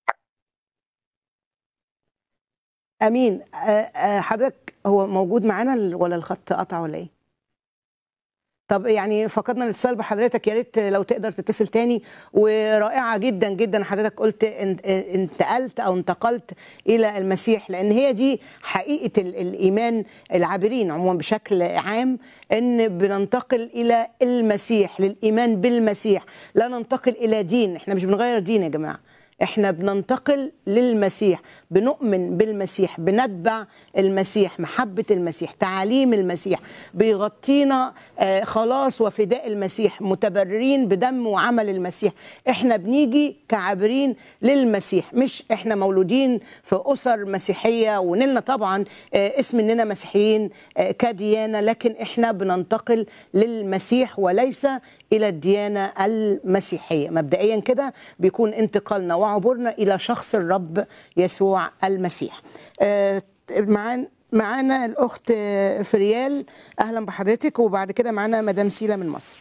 امين آه، آه، حضرتك هو موجود معانا ال- ولا الخط قطع ولا ايه طب يعني فقدنا الاتصال بحضرتك يا ريت لو تقدر تتصل تاني ورائعه جدا جدا حضرتك قلت ان- انتقلت او انتقلت الى المسيح لان هي دي حقيقه ال- الايمان العابرين عموما بشكل عام ان بننتقل الى المسيح للايمان بالمسيح لا ننتقل الى دين احنا مش بنغير دين يا جماعه احنا بننتقل للمسيح بنؤمن بالمسيح بنتبع المسيح محبة المسيح تعاليم المسيح بيغطينا آه، خلاص وفداء المسيح متبررين بدم وعمل المسيح احنا بنيجي كعابرين للمسيح مش احنا مولودين في أسر مسيحية ونلنا طبعا آه، اسم اننا مسيحيين آه، كديانة لكن احنا بننتقل للمسيح وليس الى الديانه المسيحيه مبدئيا كده بيكون انتقالنا وعبورنا الى شخص الرب يسوع المسيح آه، معانا معانا الاخت فريال اهلا بحضرتك وبعد كده معانا مدام سيلا من مصر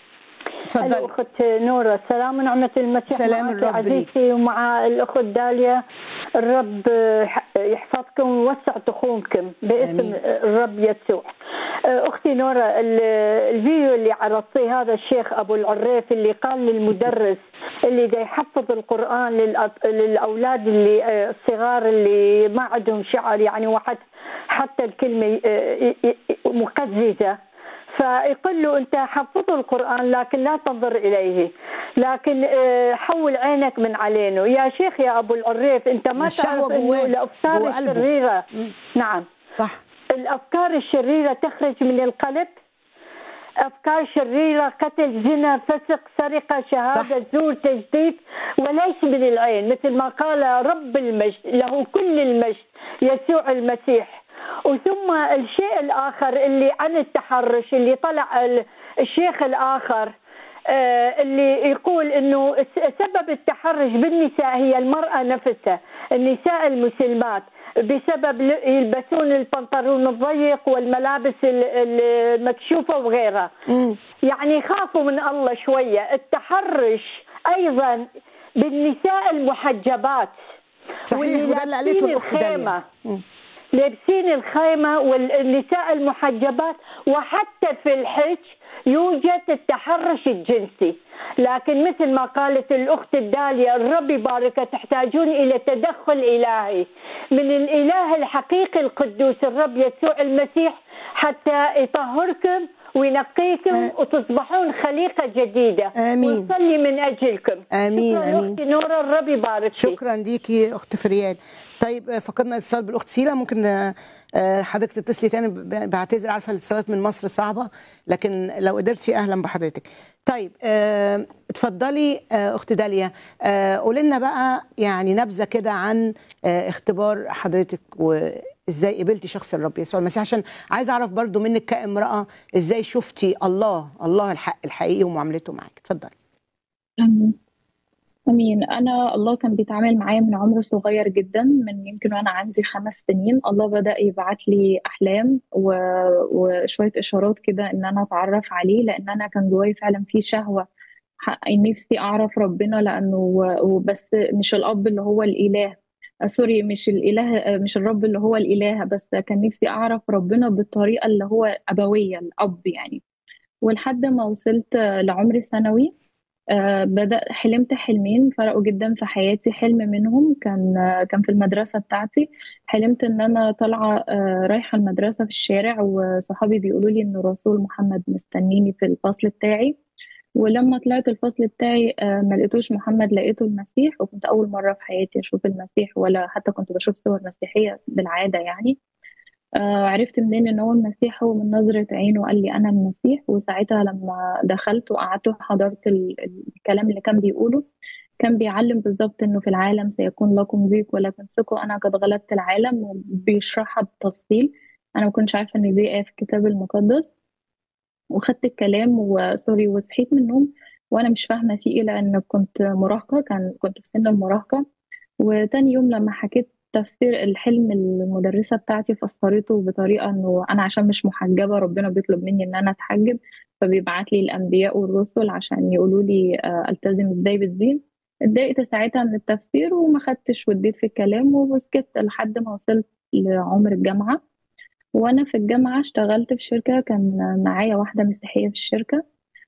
اتفضلي اخت نوره سلام ونعمه المسيح سلام معك الرب عزيزتي ومع الاخت داليا الرب يحفظكم ويوسع تخومكم باسم آمين. الرب يسوع اختي نوره ال- الفيديو اللي عرضتيه هذا الشيخ ابو العريف اللي قال للمدرس اللي دا يحفظ القران للأط- للاولاد اللي آه، الصغار اللي ما عندهم شعر يعني واحد حتى الكلمه آه، ي- ي- مقززه فيقول له انت حفظه القران لكن لا تنظر اليه لكن آه، حول عينك من علينا يا شيخ يا ابو العريف انت ما الشهوة تعرف انه جواه، الافكار جوه قلبه. الشريره نعم صح الافكار الشريره تخرج من القلب افكار شريره قتل زنا فسق سرقه شهاده زور تجديد وليس من العين مثل ما قال رب المجد له كل المجد يسوع المسيح وثم الشيء الاخر اللي عن التحرش اللي طلع ال- الشيخ الاخر آه، اللي يقول انه س- سبب التحرش بالنساء هي المراه نفسها النساء المسلمات بسبب ل- يلبسون البنطلون الضيق والملابس ال- ال- المكشوفه وغيرها يعني خافوا من الله شويه التحرش ايضا بالنساء المحجبات صحيح واللي وده اللي قالته لابسين الاخت داليا الخيمة. مم. لابسين الخيمة والنساء المحجبات وحتى في الحج يوجد التحرش الجنسي لكن مثل ما قالت الأخت الدالية الرب يبارك تحتاجون إلى تدخل إلهي من الإله الحقيقي القدوس الرب يسوع المسيح حتى يطهركم وينقيكم وتصبحون خليقة جديدة آمين. ونصلي من أجلكم آمين، شكرا آمين. أختي نورة الرب يبارك فيك شكرا ليكي اخت فريال طيب آه، فقدنا اتصال بالاخت سيلا ممكن آه، آه، حضرتك تتصلي تاني ب- بعتذر عارفه الاتصالات من مصر صعبه لكن لو قدرتي اهلا بحضرتك طيب آه، اتفضلي آه، اخت داليا آه، قولي لنا بقى يعني نبذه كده عن آه، اختبار حضرتك وازاي قبلتي شخص الرب يسوع المسيح عشان عايزه اعرف برضو منك كامراه ازاي شفتي الله الله الحق الحقيقي ومعاملته معاك اتفضلي أمين أمين أنا الله كان بيتعامل معايا من عمر صغير جدا من يمكن وأنا عندي خمس سنين الله بدأ يبعت لي أحلام و... وشوية إشارات كده إن أنا أتعرف عليه لأن أنا كان جواي فعلا في شهوة ح- نفسي أعرف ربنا لأنه وبس مش الأب اللي هو الإله آه، سوري مش الإله آه، مش الرب اللي هو الإله بس كان نفسي أعرف ربنا بالطريقة اللي هو أبوية الأب يعني ولحد ما وصلت آه، لعمر ثانوي آه، بدأ حلمت حلمين فرقوا جدا في حياتي حلم منهم كان آه، كان في المدرسة بتاعتي حلمت إن أنا طالعة آه، رايحة المدرسة في الشارع وصحابي بيقولوا لي إن الرسول محمد مستنيني في الفصل بتاعي ولما طلعت الفصل بتاعي آه، ما لقيتوش محمد لقيته المسيح وكنت أول مرة في حياتي أشوف المسيح ولا حتى كنت بشوف صور مسيحية بالعادة يعني آه، عرفت منين ان هو المسيح هو من نظرة عينه قال لي انا المسيح وساعتها لما دخلت وقعدت وحضرت ال- الكلام اللي كان بيقوله كان بيعلم بالظبط انه في العالم سيكون لكم ضيق ولكن ثقوا انا قد غلبت العالم وبيشرحها بالتفصيل انا ما كنتش عارفه ان دي ايه في الكتاب المقدس وخدت الكلام وسوري وصحيت من النوم وانا مش فاهمه فيه ايه لان كنت مراهقه كان كنت في سن المراهقه وتاني يوم لما حكيت تفسير الحلم المدرسة بتاعتي فسرته بطريقة انه انا عشان مش محجبة ربنا بيطلب مني ان انا اتحجب فبيبعت لي الانبياء والرسل عشان يقولوا لي آه، التزم ازاي بالدين اتضايقت ساعتها من التفسير وما خدتش وديت في الكلام وسكت لحد ما وصلت لعمر الجامعة وانا في الجامعة اشتغلت في شركة كان معايا واحدة مسيحية في الشركة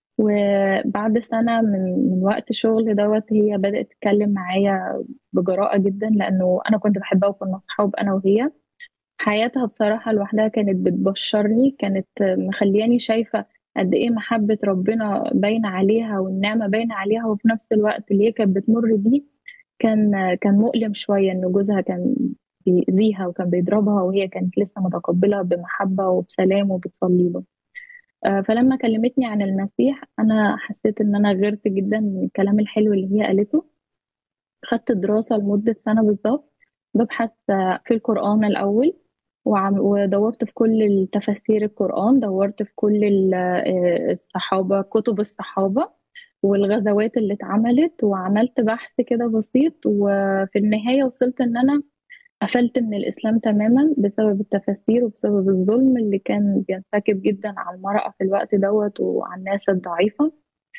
وبعد سنة من من وقت شغل دوت هي بدأت تتكلم معايا بجراءة جدا لأنه أنا كنت بحبها وكنا أصحاب أنا وهي حياتها بصراحة لوحدها كانت بتبشرني كانت مخلياني شايفة قد إيه محبة ربنا باينة عليها والنعمة باينة عليها وفي نفس الوقت اللي هي كانت بتمر بيه كان كان مؤلم شوية إن جوزها كان بيأذيها وكان بيضربها وهي كانت لسه متقبلة بمحبة وبسلام وبتصلي له آه، فلما كلمتني عن المسيح أنا حسيت إن أنا غيرت جدا من الكلام الحلو اللي هي قالته خدت دراسة لمدة سنة بالظبط ببحث آه، في القرآن الأول وعم- ودورت في كل التفاسير القرآن دورت في كل ال- آه، الصحابة كتب الصحابة والغزوات اللي اتعملت وعملت بحث كده بسيط وفي النهاية وصلت إن أنا قفلت من الإسلام تماما بسبب التفاسير وبسبب الظلم اللي كان بينسكب جدا على المرأة في الوقت دوت وعلى الناس الضعيفة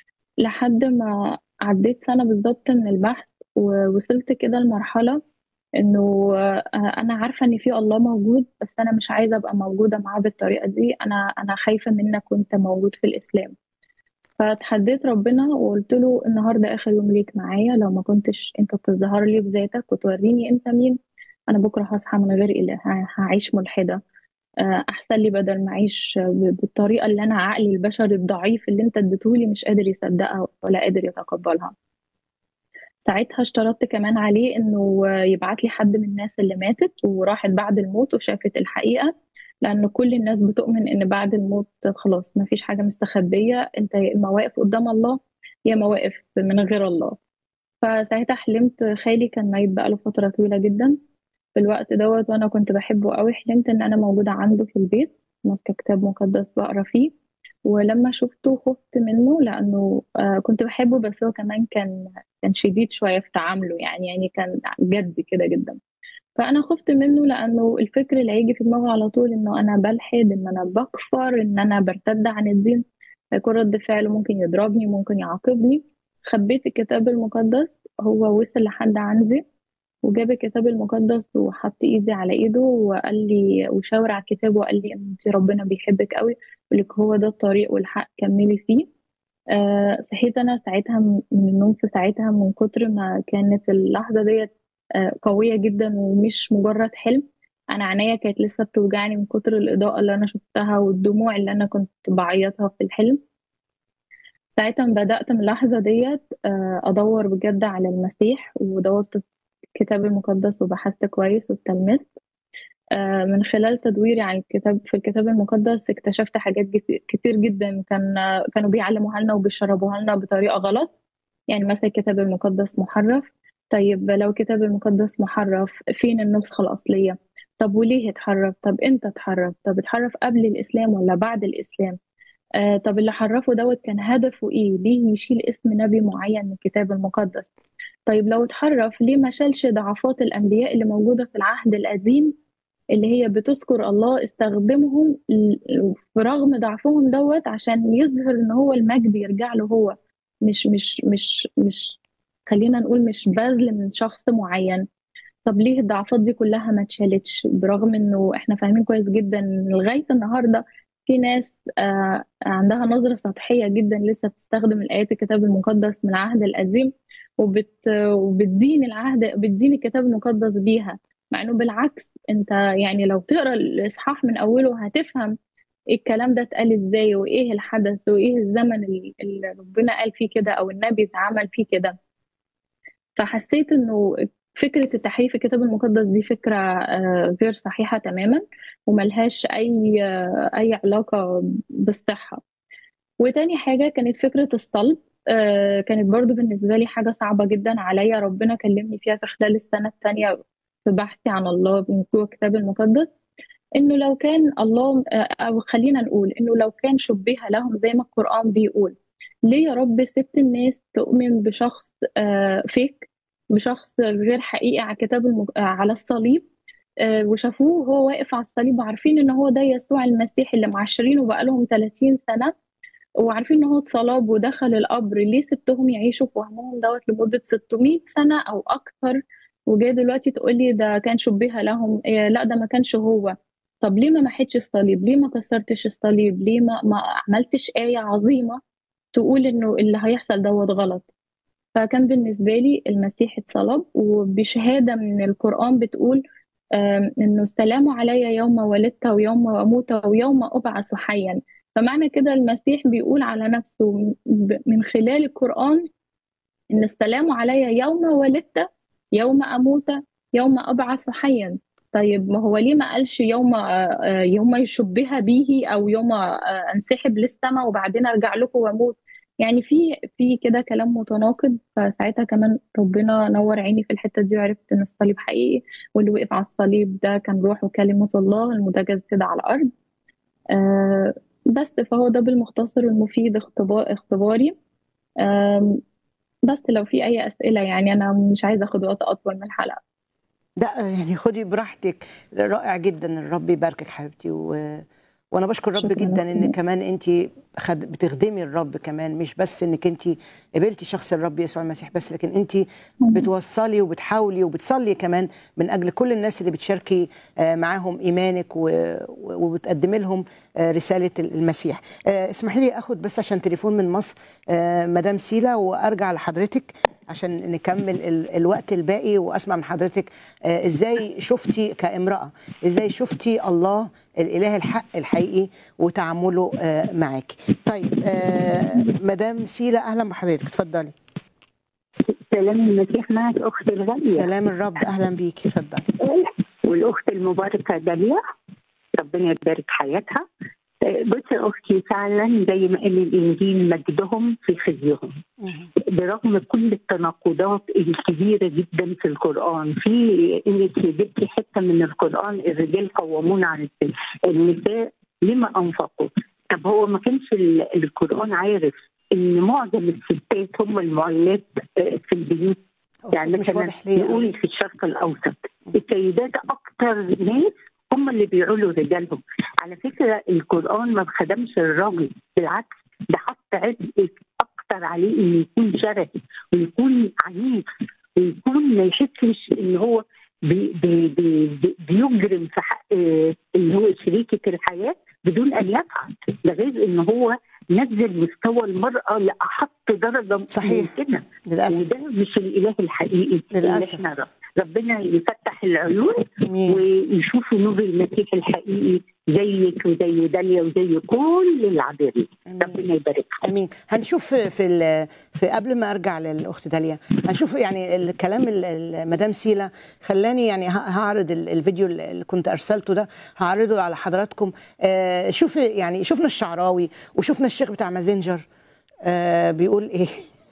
لحد ما عديت سنة بالظبط من البحث ووصلت كده لمرحلة إنه آه، أنا عارفة إن في الله موجود بس أنا مش عايزة أبقى موجودة معاه بالطريقة دي أنا أنا خايفة منك وأنت موجود في الإسلام فتحديت ربنا وقلت له النهارده اخر يوم ليك معايا لو ما كنتش انت تظهر لي بذاتك وتوريني انت مين انا بكره هصحى من غير اله ه- هعيش ملحده آه، احسن لي بدل ما اعيش ب- بالطريقه اللي انا عقلي البشري الضعيف اللي انت اديتهولي مش قادر يصدقها ولا قادر يتقبلها ساعتها اشترطت كمان عليه انه يبعت لي حد من الناس اللي ماتت وراحت بعد الموت وشافت الحقيقه لان كل الناس بتؤمن ان بعد الموت خلاص ما فيش حاجه مستخبيه انت يا اما واقف قدام الله يا اما واقف من غير الله فساعتها حلمت خالي كان ميت بقاله فتره طويله جدا في الوقت دوت وانا كنت بحبه قوي حلمت ان انا موجوده عنده في البيت ماسكه كتاب مقدس بقرا فيه ولما شفته خفت منه لانه آه كنت بحبه بس هو كمان كان كان شديد شويه في تعامله يعني يعني كان جد كده جدا فانا خفت منه لانه الفكر اللي هيجي في دماغه على طول انه انا بلحد ان انا بكفر ان انا برتد عن الدين هيكون رد فعله ممكن يضربني ممكن يعاقبني خبيت الكتاب المقدس هو وصل لحد عندي وجاب الكتاب المقدس وحط ايدي على ايده وقال لي وشاور على الكتاب وقال لي انت ربنا بيحبك قوي لك هو ده الطريق والحق كملي فيه آه صحيت انا ساعتها من النوم في ساعتها من كتر ما كانت اللحظه ديت آه قويه جدا ومش مجرد حلم انا عينيا كانت لسه بتوجعني من كتر الاضاءه اللي انا شفتها والدموع اللي انا كنت بعيطها في الحلم ساعتها بدأت من اللحظة ديت آه، أدور بجد على المسيح ودورت في الكتاب المقدس وبحثت كويس واتلمست آه، من خلال تدويري عن الكتاب في الكتاب المقدس اكتشفت حاجات جت- كتير جدا كان كانوا بيعلموها لنا وبيشربوها لنا بطريقة غلط يعني مثلا الكتاب المقدس محرف طيب لو الكتاب المقدس محرف فين النسخة الأصلية طب وليه اتحرف طب امتى اتحرف طب اتحرف قبل الإسلام ولا بعد الإسلام آه طب اللي حرفه دوت كان هدفه ايه ليه يشيل اسم نبي معين من الكتاب المقدس طيب لو اتحرف ليه ما شالش ضعفات الأنبياء اللي موجودة في العهد القديم اللي هي بتذكر الله استخدمهم ل- برغم ضعفهم دوت عشان يظهر ان هو المجد يرجع له هو مش مش مش مش خلينا نقول مش بذل من شخص معين طب ليه الضعفات دي كلها ما اتشالتش برغم انه احنا فاهمين كويس جدا ان لغايه النهارده في ناس آه عندها نظره سطحيه جدا لسه بتستخدم الايات الكتاب المقدس من العهد القديم وبت وبتدين العهد بتدين الكتاب المقدس بيها مع انه بالعكس انت يعني لو تقرا الاصحاح من اوله هتفهم ايه الكلام ده اتقال ازاي وايه الحدث وايه الزمن اللي اللي ربنا قال فيه كده او النبي اتعمل فيه كده فحسيت انه فكرة التحريف الكتاب المقدس دي فكرة آه، غير صحيحة تماما وملهاش أي آه، أي علاقة بالصحة وتاني حاجة كانت فكرة الصلب آه، كانت برضو بالنسبة لي حاجة صعبة جدا عليا ربنا كلمني فيها في خلال السنة التانية في بحثي عن الله من جوه الكتاب المقدس إنه لو كان الله آه، أو خلينا نقول إنه لو كان شبه لهم زي ما القرآن بيقول ليه يا رب سبت الناس تؤمن بشخص آه، فيك بشخص غير حقيقي على كتاب المج... آه، على الصليب آه، وشافوه وهو واقف على الصليب وعارفين ان هو ده يسوع المسيح اللي معاشرينه بقالهم 30 سنة وعارفين ان هو اتصلب ودخل القبر ليه سبتهم يعيشوا في وهمهم دوت لمدة 600 سنة او اكتر وجاي دلوقتي تقول لي ده كان شبه لهم إيه لا ده ما كانش هو طب ليه ما محيتش الصليب ليه ما كسرتش الصليب ليه ما, ما عملتش آية عظيمة تقول انه اللي هيحصل دوت غلط فكان بالنسبة لي المسيح اتصلب وبشهادة من القرآن بتقول آم، إنه السلام علي يوم ولدت ويوم أموت ويوم أبعث حيا فمعنى كده المسيح بيقول على نفسه ب- من خلال القرآن إن السلام علي يوم ولدت يوم أموت يوم أبعث حيا طيب ما هو ليه ما قالش يوم آه، آه، يوم يشبه به أو يوم آه، أنسحب للسماء وبعدين أرجع لكم وأموت يعني في في كده كلام متناقض فساعتها كمان ربنا نور عيني في الحته دي وعرفت ان الصليب حقيقي واللي وقف على الصليب ده كان روح وكلمه الله المتجاز كده على الارض آه بس فهو ده بالمختصر المفيد اختبار اختباري آم، بس لو في اي اسئله يعني انا مش عايزه اخد وقت اطول من الحلقه لا يعني خدي براحتك رائع جدا الرب يباركك حبيبتي و... وانا بشكر الرب شكراً جدا ان لك. كمان انت خد... بتخدمي الرب كمان مش بس انك انت قبلتي شخص الرب يسوع المسيح بس لكن انت بتوصلي وبتحاولي وبتصلي كمان من اجل كل الناس اللي بتشاركي آه، معاهم ايمانك و... و- وبتقدمي لهم آه، رساله المسيح آه، اسمحي لي اخد بس عشان تليفون من مصر آه، مدام سيلا وارجع لحضرتك عشان نكمل ال- الوقت الباقي واسمع من حضرتك آه، ازاي شفتي كامراه ازاي شفتي الله الاله الحق الحقيقي وتعامله آه، معاكي طيب آه، مدام سيلا اهلا بحضرتك اتفضلي سلام المسيح معك اختي الغاليه سلام الرب اهلا بيكي اتفضلي والاخت المباركه داليا ربنا يبارك حياتها بصي يا اختي فعلا زي ما قال الانجيل مجدهم في خزيهم برغم كل التناقضات الكبيره جدا في القران في انك جبتي حته من القران الرجال قوامون على النساء لما انفقوا طب هو ما كانش ال- القران عارف ان معظم الستات هم المعلات آه، في البيوت يعني مش مثلا واضح ليه. نقول في الشرق الاوسط السيدات اكتر ناس هم اللي بيعولوا رجالهم على فكره القران ما خدمش الراجل بالعكس ده حط عبء اكتر عليه انه يكون شرهي ويكون عنيف ويكون ما يحسش ان هو بي بي بي بي بيجرم في حق آه، اللي هو شريكه الحياه بدون ان يفعل ده غير ان هو نزل مستوى المراه لاحط درجه صحيح. ممكنه للأسف. وده مش الاله الحقيقي للأسف. اللي احنا ربنا يفتح العيون ويشوفوا نور المسيح الحقيقي زيك وزي داليا وزي كل العابرين ربنا يبارك امين هنشوف في في, ال- في قبل ما ارجع للاخت داليا هنشوف يعني الكلام ال- ال- مدام سيلا خلاني يعني ه- هعرض ال- الفيديو اللي كنت ارسلته ده هعرضه على حضراتكم آه شوف يعني شفنا الشعراوي وشفنا الشيخ بتاع مازنجر آه بيقول ايه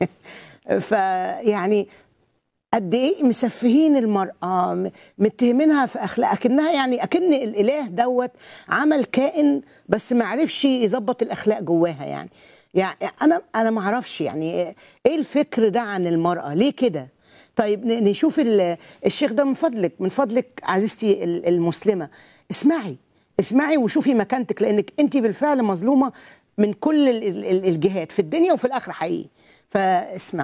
فيعني قد ايه مسفهين المراه م- متهمينها في اخلاق اكنها يعني اكن الاله دوت عمل كائن بس ما عرفش يظبط الاخلاق جواها يعني يعني انا انا ما اعرفش يعني ايه الفكر ده عن المراه ليه كده طيب ن- نشوف ال- الشيخ ده من فضلك من فضلك عزيزتي ال- المسلمه اسمعي اسمعي وشوفي مكانتك لانك انت بالفعل مظلومه من كل ال- ال- الجهات في الدنيا وفي الاخره حقيقي فاسمع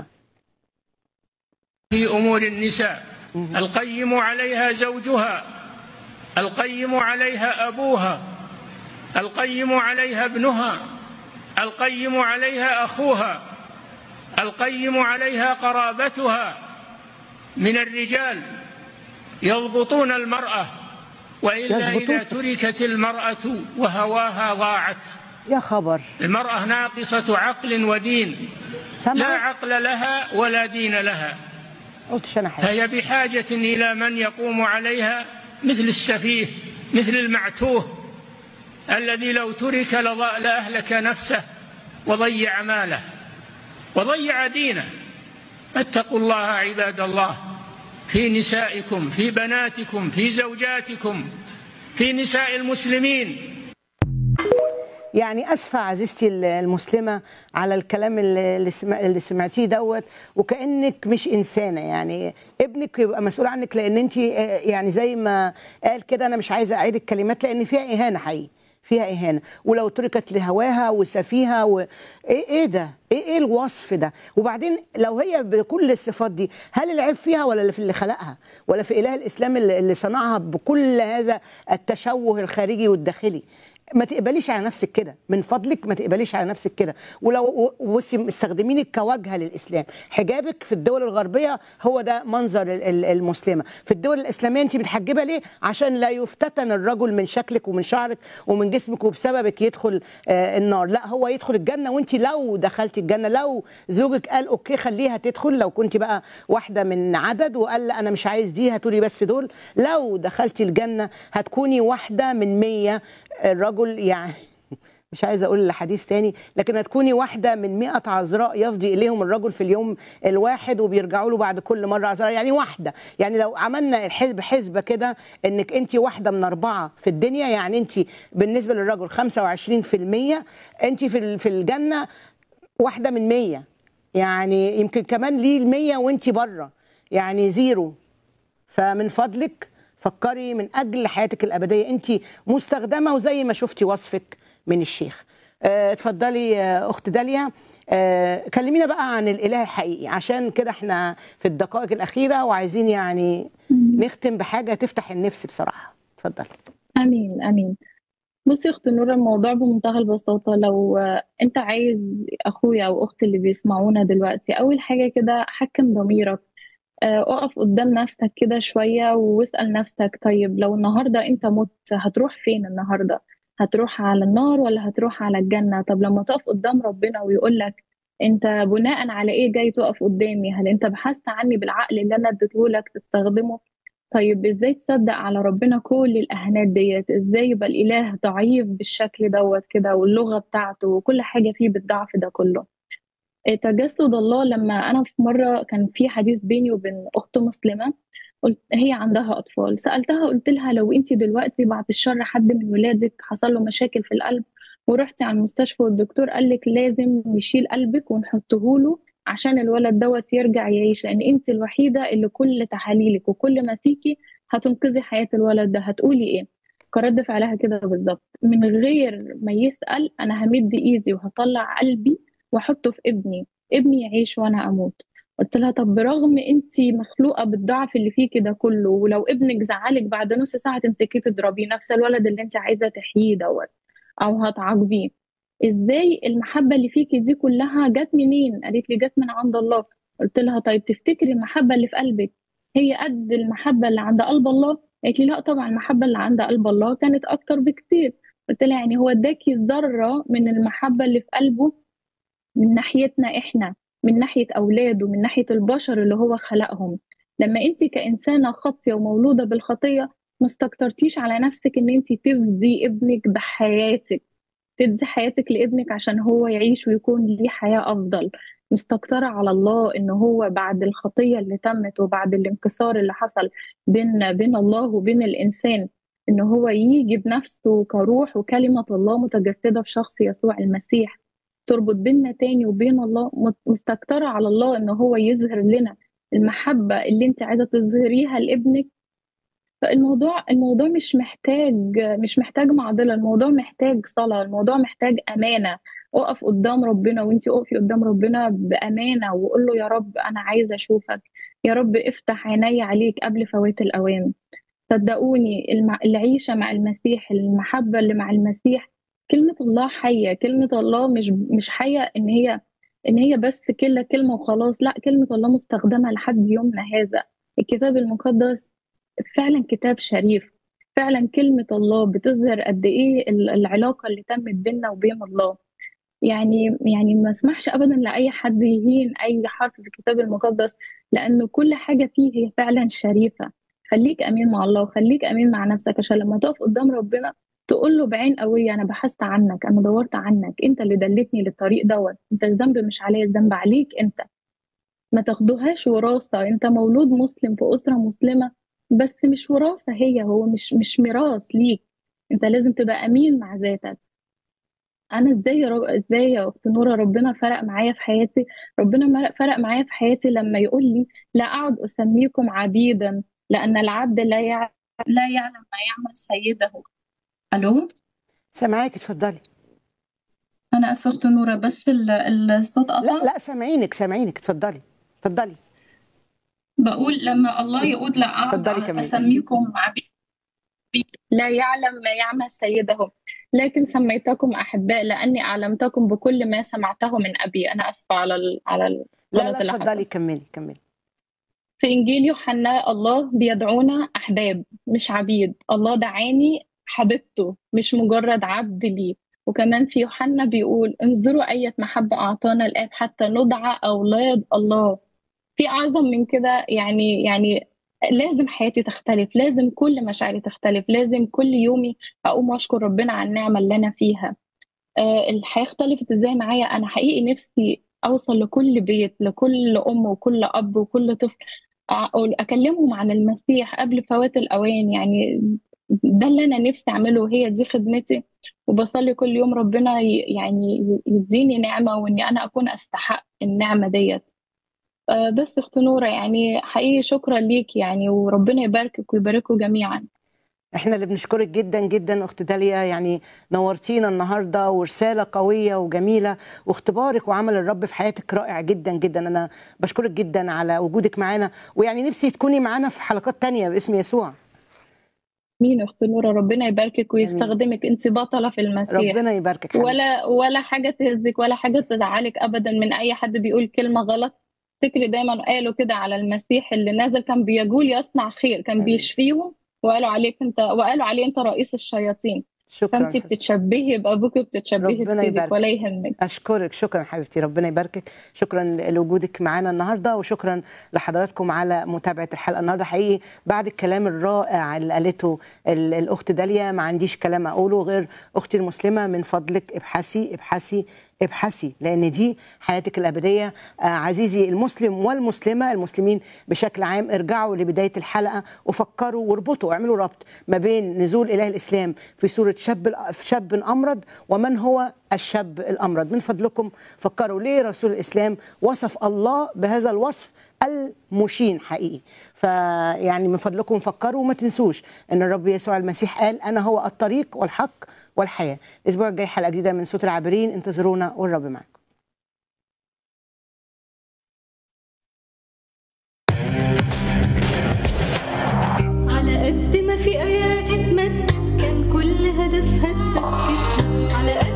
في امور النساء القيم عليها زوجها القيم عليها ابوها القيم عليها ابنها القيم عليها اخوها القيم عليها قرابتها من الرجال يضبطون المراه والا يضبطون. اذا تركت المراه وهواها ضاعت يا خبر المراه ناقصه عقل ودين لا عقل لها ولا دين لها قلتش انا حاجه فهي بحاجة إلى من يقوم عليها مثل السفيه مثل المعتوه الذي لو ترك لض- لأهلك نفسه وضيع ماله وضيع دينه اتقوا الله عباد الله في نسائكم في بناتكم في زوجاتكم في نساء المسلمين يعني اسفه عزيزتي المسلمه على الكلام اللي اللي سمع- اللي سمعتيه دوت وكانك مش انسانه يعني ابنك يبقى مسؤول عنك لان انت يعني زي ما قال كده انا مش عايزه اعيد الكلمات لان فيها اهانه حقيقي فيها اهانه ولو تركت لهواها وسفيها و... ايه ايه ده ايه ايه الوصف ده وبعدين لو هي بكل الصفات دي هل العيب فيها ولا في اللي خلقها ولا في اله الاسلام اللي اللي صنعها بكل هذا التشوه الخارجي والداخلي ما تقبليش على نفسك كده من فضلك ما تقبليش على نفسك كده ولو بصي استخدمينك كواجهه للاسلام حجابك في الدول الغربيه هو ده منظر ال- ال- المسلمه في الدول الاسلاميه انت متحجبه ليه عشان لا يفتتن الرجل من شكلك ومن شعرك ومن جسمك وبسببك يدخل آه النار لا هو يدخل الجنه وانت لو دخلتي الجنه لو زوجك قال اوكي خليها تدخل لو كنت بقى واحده من عدد وقال لا انا مش عايز دي هاتولي بس دول لو دخلتي الجنه هتكوني واحده من مية الرجل يعني مش عايزه اقول حديث تاني لكن هتكوني واحده من 100 عذراء يفضي اليهم الرجل في اليوم الواحد وبيرجعوا له بعد كل مره عذراء يعني واحده يعني لو عملنا الحسب حسبه كده انك انت واحده من اربعه في الدنيا يعني انت بالنسبه للرجل 25% انت في ال- في الجنه واحده من 100 يعني يمكن كمان ليه ال 100 وانت بره يعني زيرو فمن فضلك فكري من اجل حياتك الابديه انت مستخدمه وزي ما شفتي وصفك من الشيخ آه، اتفضلي آه، اخت داليا آه، كلمينا بقى عن الاله الحقيقي عشان كده احنا في الدقائق الاخيره وعايزين يعني نختم بحاجه تفتح النفس بصراحه اتفضلي امين امين بصي يا اخت نورة الموضوع بمنتهى البساطة لو آه، انت عايز اخويا او اختي اللي بيسمعونا دلوقتي اول حاجة كده حكم ضميرك آه، اقف قدام نفسك كده شوية واسأل نفسك طيب لو النهاردة انت مت هتروح فين النهاردة هتروح على النار ولا هتروح على الجنة طب لما تقف قدام ربنا ويقول لك انت بناء على ايه جاي تقف قدامي هل انت بحثت عني بالعقل اللي انا اديتهولك تستخدمه طيب ازاي تصدق على ربنا كل الاهانات ديت ازاي يبقى الاله ضعيف بالشكل دوت كده واللغه بتاعته وكل حاجه فيه بالضعف ده كله إيه، تجسد الله لما انا في مره كان في حديث بيني وبين اخت مسلمه قلت هي عندها اطفال سالتها قلت لها لو انت دلوقتي بعد الشر حد من ولادك حصل له مشاكل في القلب ورحتي على المستشفى والدكتور قال لك لازم نشيل قلبك ونحطه له عشان الولد دوت يرجع يعيش لان انت الوحيده اللي كل تحاليلك وكل ما فيكي هتنقذي حياه الولد ده هتقولي ايه كرد فعلها كده بالظبط من غير ما يسال انا همد ايدي وهطلع قلبي واحطه في ابني ابني يعيش وانا اموت قلت لها طب برغم انت مخلوقه بالضعف اللي فيكي ده كله ولو ابنك زعلك بعد نص ساعه تمسكيه تضربيه نفس الولد اللي انت عايزه تحييه دوت او هتعاقبيه ازاي المحبه اللي فيكي دي كلها جت منين قالت لي جت من عند الله قلت لها طيب تفتكري المحبه اللي في قلبك هي قد المحبه اللي عند قلب الله قالت لي لا طبعا المحبه اللي عند قلب الله كانت اكتر بكتير قلت لها يعني هو اداكي ذره من المحبه اللي في قلبه من ناحيتنا احنا من ناحيه اولاده من ناحيه البشر اللي هو خلقهم لما انت كانسانه خاطيه ومولوده بالخطيه ما استكترتيش على نفسك ان انت تفدي ابنك بحياتك تدي حياتك لابنك عشان هو يعيش ويكون ليه حياه افضل مستكترة على الله ان هو بعد الخطيه اللي تمت وبعد الانكسار اللي حصل بين بين الله وبين الانسان ان هو يجي بنفسه كروح وكلمه الله متجسده في شخص يسوع المسيح تربط بيننا تاني وبين الله مت- مستكترة على الله ان هو يظهر لنا المحبة اللي انت عايزة تظهريها لابنك فالموضوع الموضوع مش محتاج مش محتاج معضلة الموضوع محتاج صلاة الموضوع محتاج أمانة اقف قدام ربنا وانت اقفي قدام ربنا بأمانة وقول له يا رب أنا عايزة أشوفك يا رب افتح عيني عليك قبل فوات الأوان صدقوني الم- العيشة مع المسيح المحبة اللي مع المسيح كلمة الله حية كلمة الله مش مش حية إن هي إن هي بس كلمة كلمة وخلاص لا كلمة الله مستخدمة لحد يومنا هذا الكتاب المقدس فعلا كتاب شريف فعلا كلمة الله بتظهر قد إيه ال- العلاقة اللي تمت بيننا وبين الله يعني يعني ما اسمحش ابدا لاي حد يهين اي حرف في الكتاب المقدس لانه كل حاجه فيه هي فعلا شريفه خليك امين مع الله وخليك امين مع نفسك عشان لما تقف قدام ربنا تقول له بعين قويه انا بحثت عنك انا دورت عنك انت اللي دلتني للطريق دوت انت الذنب مش عليا الذنب عليك انت ما تاخدوهاش وراثه انت مولود مسلم في اسره مسلمه بس مش وراثه هي هو مش مش ميراث ليك انت لازم تبقى امين مع ذاتك انا ازاي يا رب... ازاي يا اخت نوره ربنا فرق معايا في حياتي ربنا مر- فرق معايا في حياتي لما يقول لي لا اعد اسميكم عبيدا لان العبد لا يعلم لا يعلم ما يعمل سيده الو سامعاك اتفضلي انا اسفه اخت نوره بس ال- الصوت قطع لا لا سامعينك سامعينك اتفضلي اتفضلي بقول لما الله يقول لا أعد اتفضلي كملي. أسميكم عبيد لا يعلم ما يعمل سيده لكن سميتكم أحباء لأني أعلمتكم بكل ما سمعته من أبي أنا آسفة على ال... على ال- لا الغلط لا اللي حصل. اتفضلي كملي كملي في إنجيل يوحنا الله بيدعونا أحباب مش عبيد الله دعاني حبيبته مش مجرد عبد ليه وكمان في يوحنا بيقول انظروا أية محبة أعطانا الآب حتى ندعى أولاد الله في أعظم من كده يعني يعني لازم حياتي تختلف لازم كل مشاعري تختلف لازم كل يومي أقوم وأشكر ربنا على النعمة اللي أنا فيها آه، الحياة اختلفت ازاي معايا انا حقيقي نفسي اوصل لكل بيت لكل ام وكل اب وكل طفل أقول- اكلمهم عن المسيح قبل فوات الاوان يعني ده اللي انا نفسي اعمله وهي دي خدمتي وبصلي كل يوم ربنا ي- يعني يديني نعمة واني انا اكون استحق النعمة ديت آه، بس اخت نورة يعني حقيقي شكرا ليك يعني وربنا يباركك ويباركوا جميعا احنا اللي بنشكرك جدا جدا اخت داليا يعني نورتينا النهارده ورساله قويه وجميله واختبارك وعمل الرب في حياتك رائع جدا جدا انا بشكرك جدا على وجودك معانا ويعني نفسي تكوني معانا في حلقات تانية باسم يسوع مين اخت نورة ربنا يباركك ويستخدمك انت بطلة في المسيح ربنا يباركك حبيبتي. ولا ولا حاجة تهزك ولا حاجة تزعلك ابدا من اي حد بيقول كلمة غلط افتكري دايما قالوا كده على المسيح اللي نازل كان بيقول يصنع خير كان بيشفيهم وقالوا عليك انت وقالوا عليه انت رئيس الشياطين شكرا فانت بتتشبهي بابوك وبتتشبهي ربنا بسيدك يبارك. ولا يهمك اشكرك شكرا حبيبتي ربنا يباركك شكرا لوجودك معانا النهارده وشكرا لحضراتكم على متابعه الحلقه النهارده حقيقي بعد الكلام الرائع اللي قالته ال- الاخت داليا ما عنديش كلام اقوله غير اختي المسلمه من فضلك ابحثي ابحثي ابحثي لان دي حياتك الابديه آه، عزيزي المسلم والمسلمه المسلمين بشكل عام ارجعوا لبدايه الحلقه وفكروا واربطوا اعملوا ربط ما بين نزول اله الاسلام في سوره شاب شاب امرض ومن هو الشاب الامرض من فضلكم فكروا ليه رسول الاسلام وصف الله بهذا الوصف المشين حقيقي فيعني من فضلكم فكروا وما تنسوش ان الرب يسوع المسيح قال انا هو الطريق والحق والحياه الاسبوع الجاي حلقه جديده من صوت العابرين انتظرونا والرب معكم على قد ما في ايات اتمدت كان كل هدفها تسكت على قد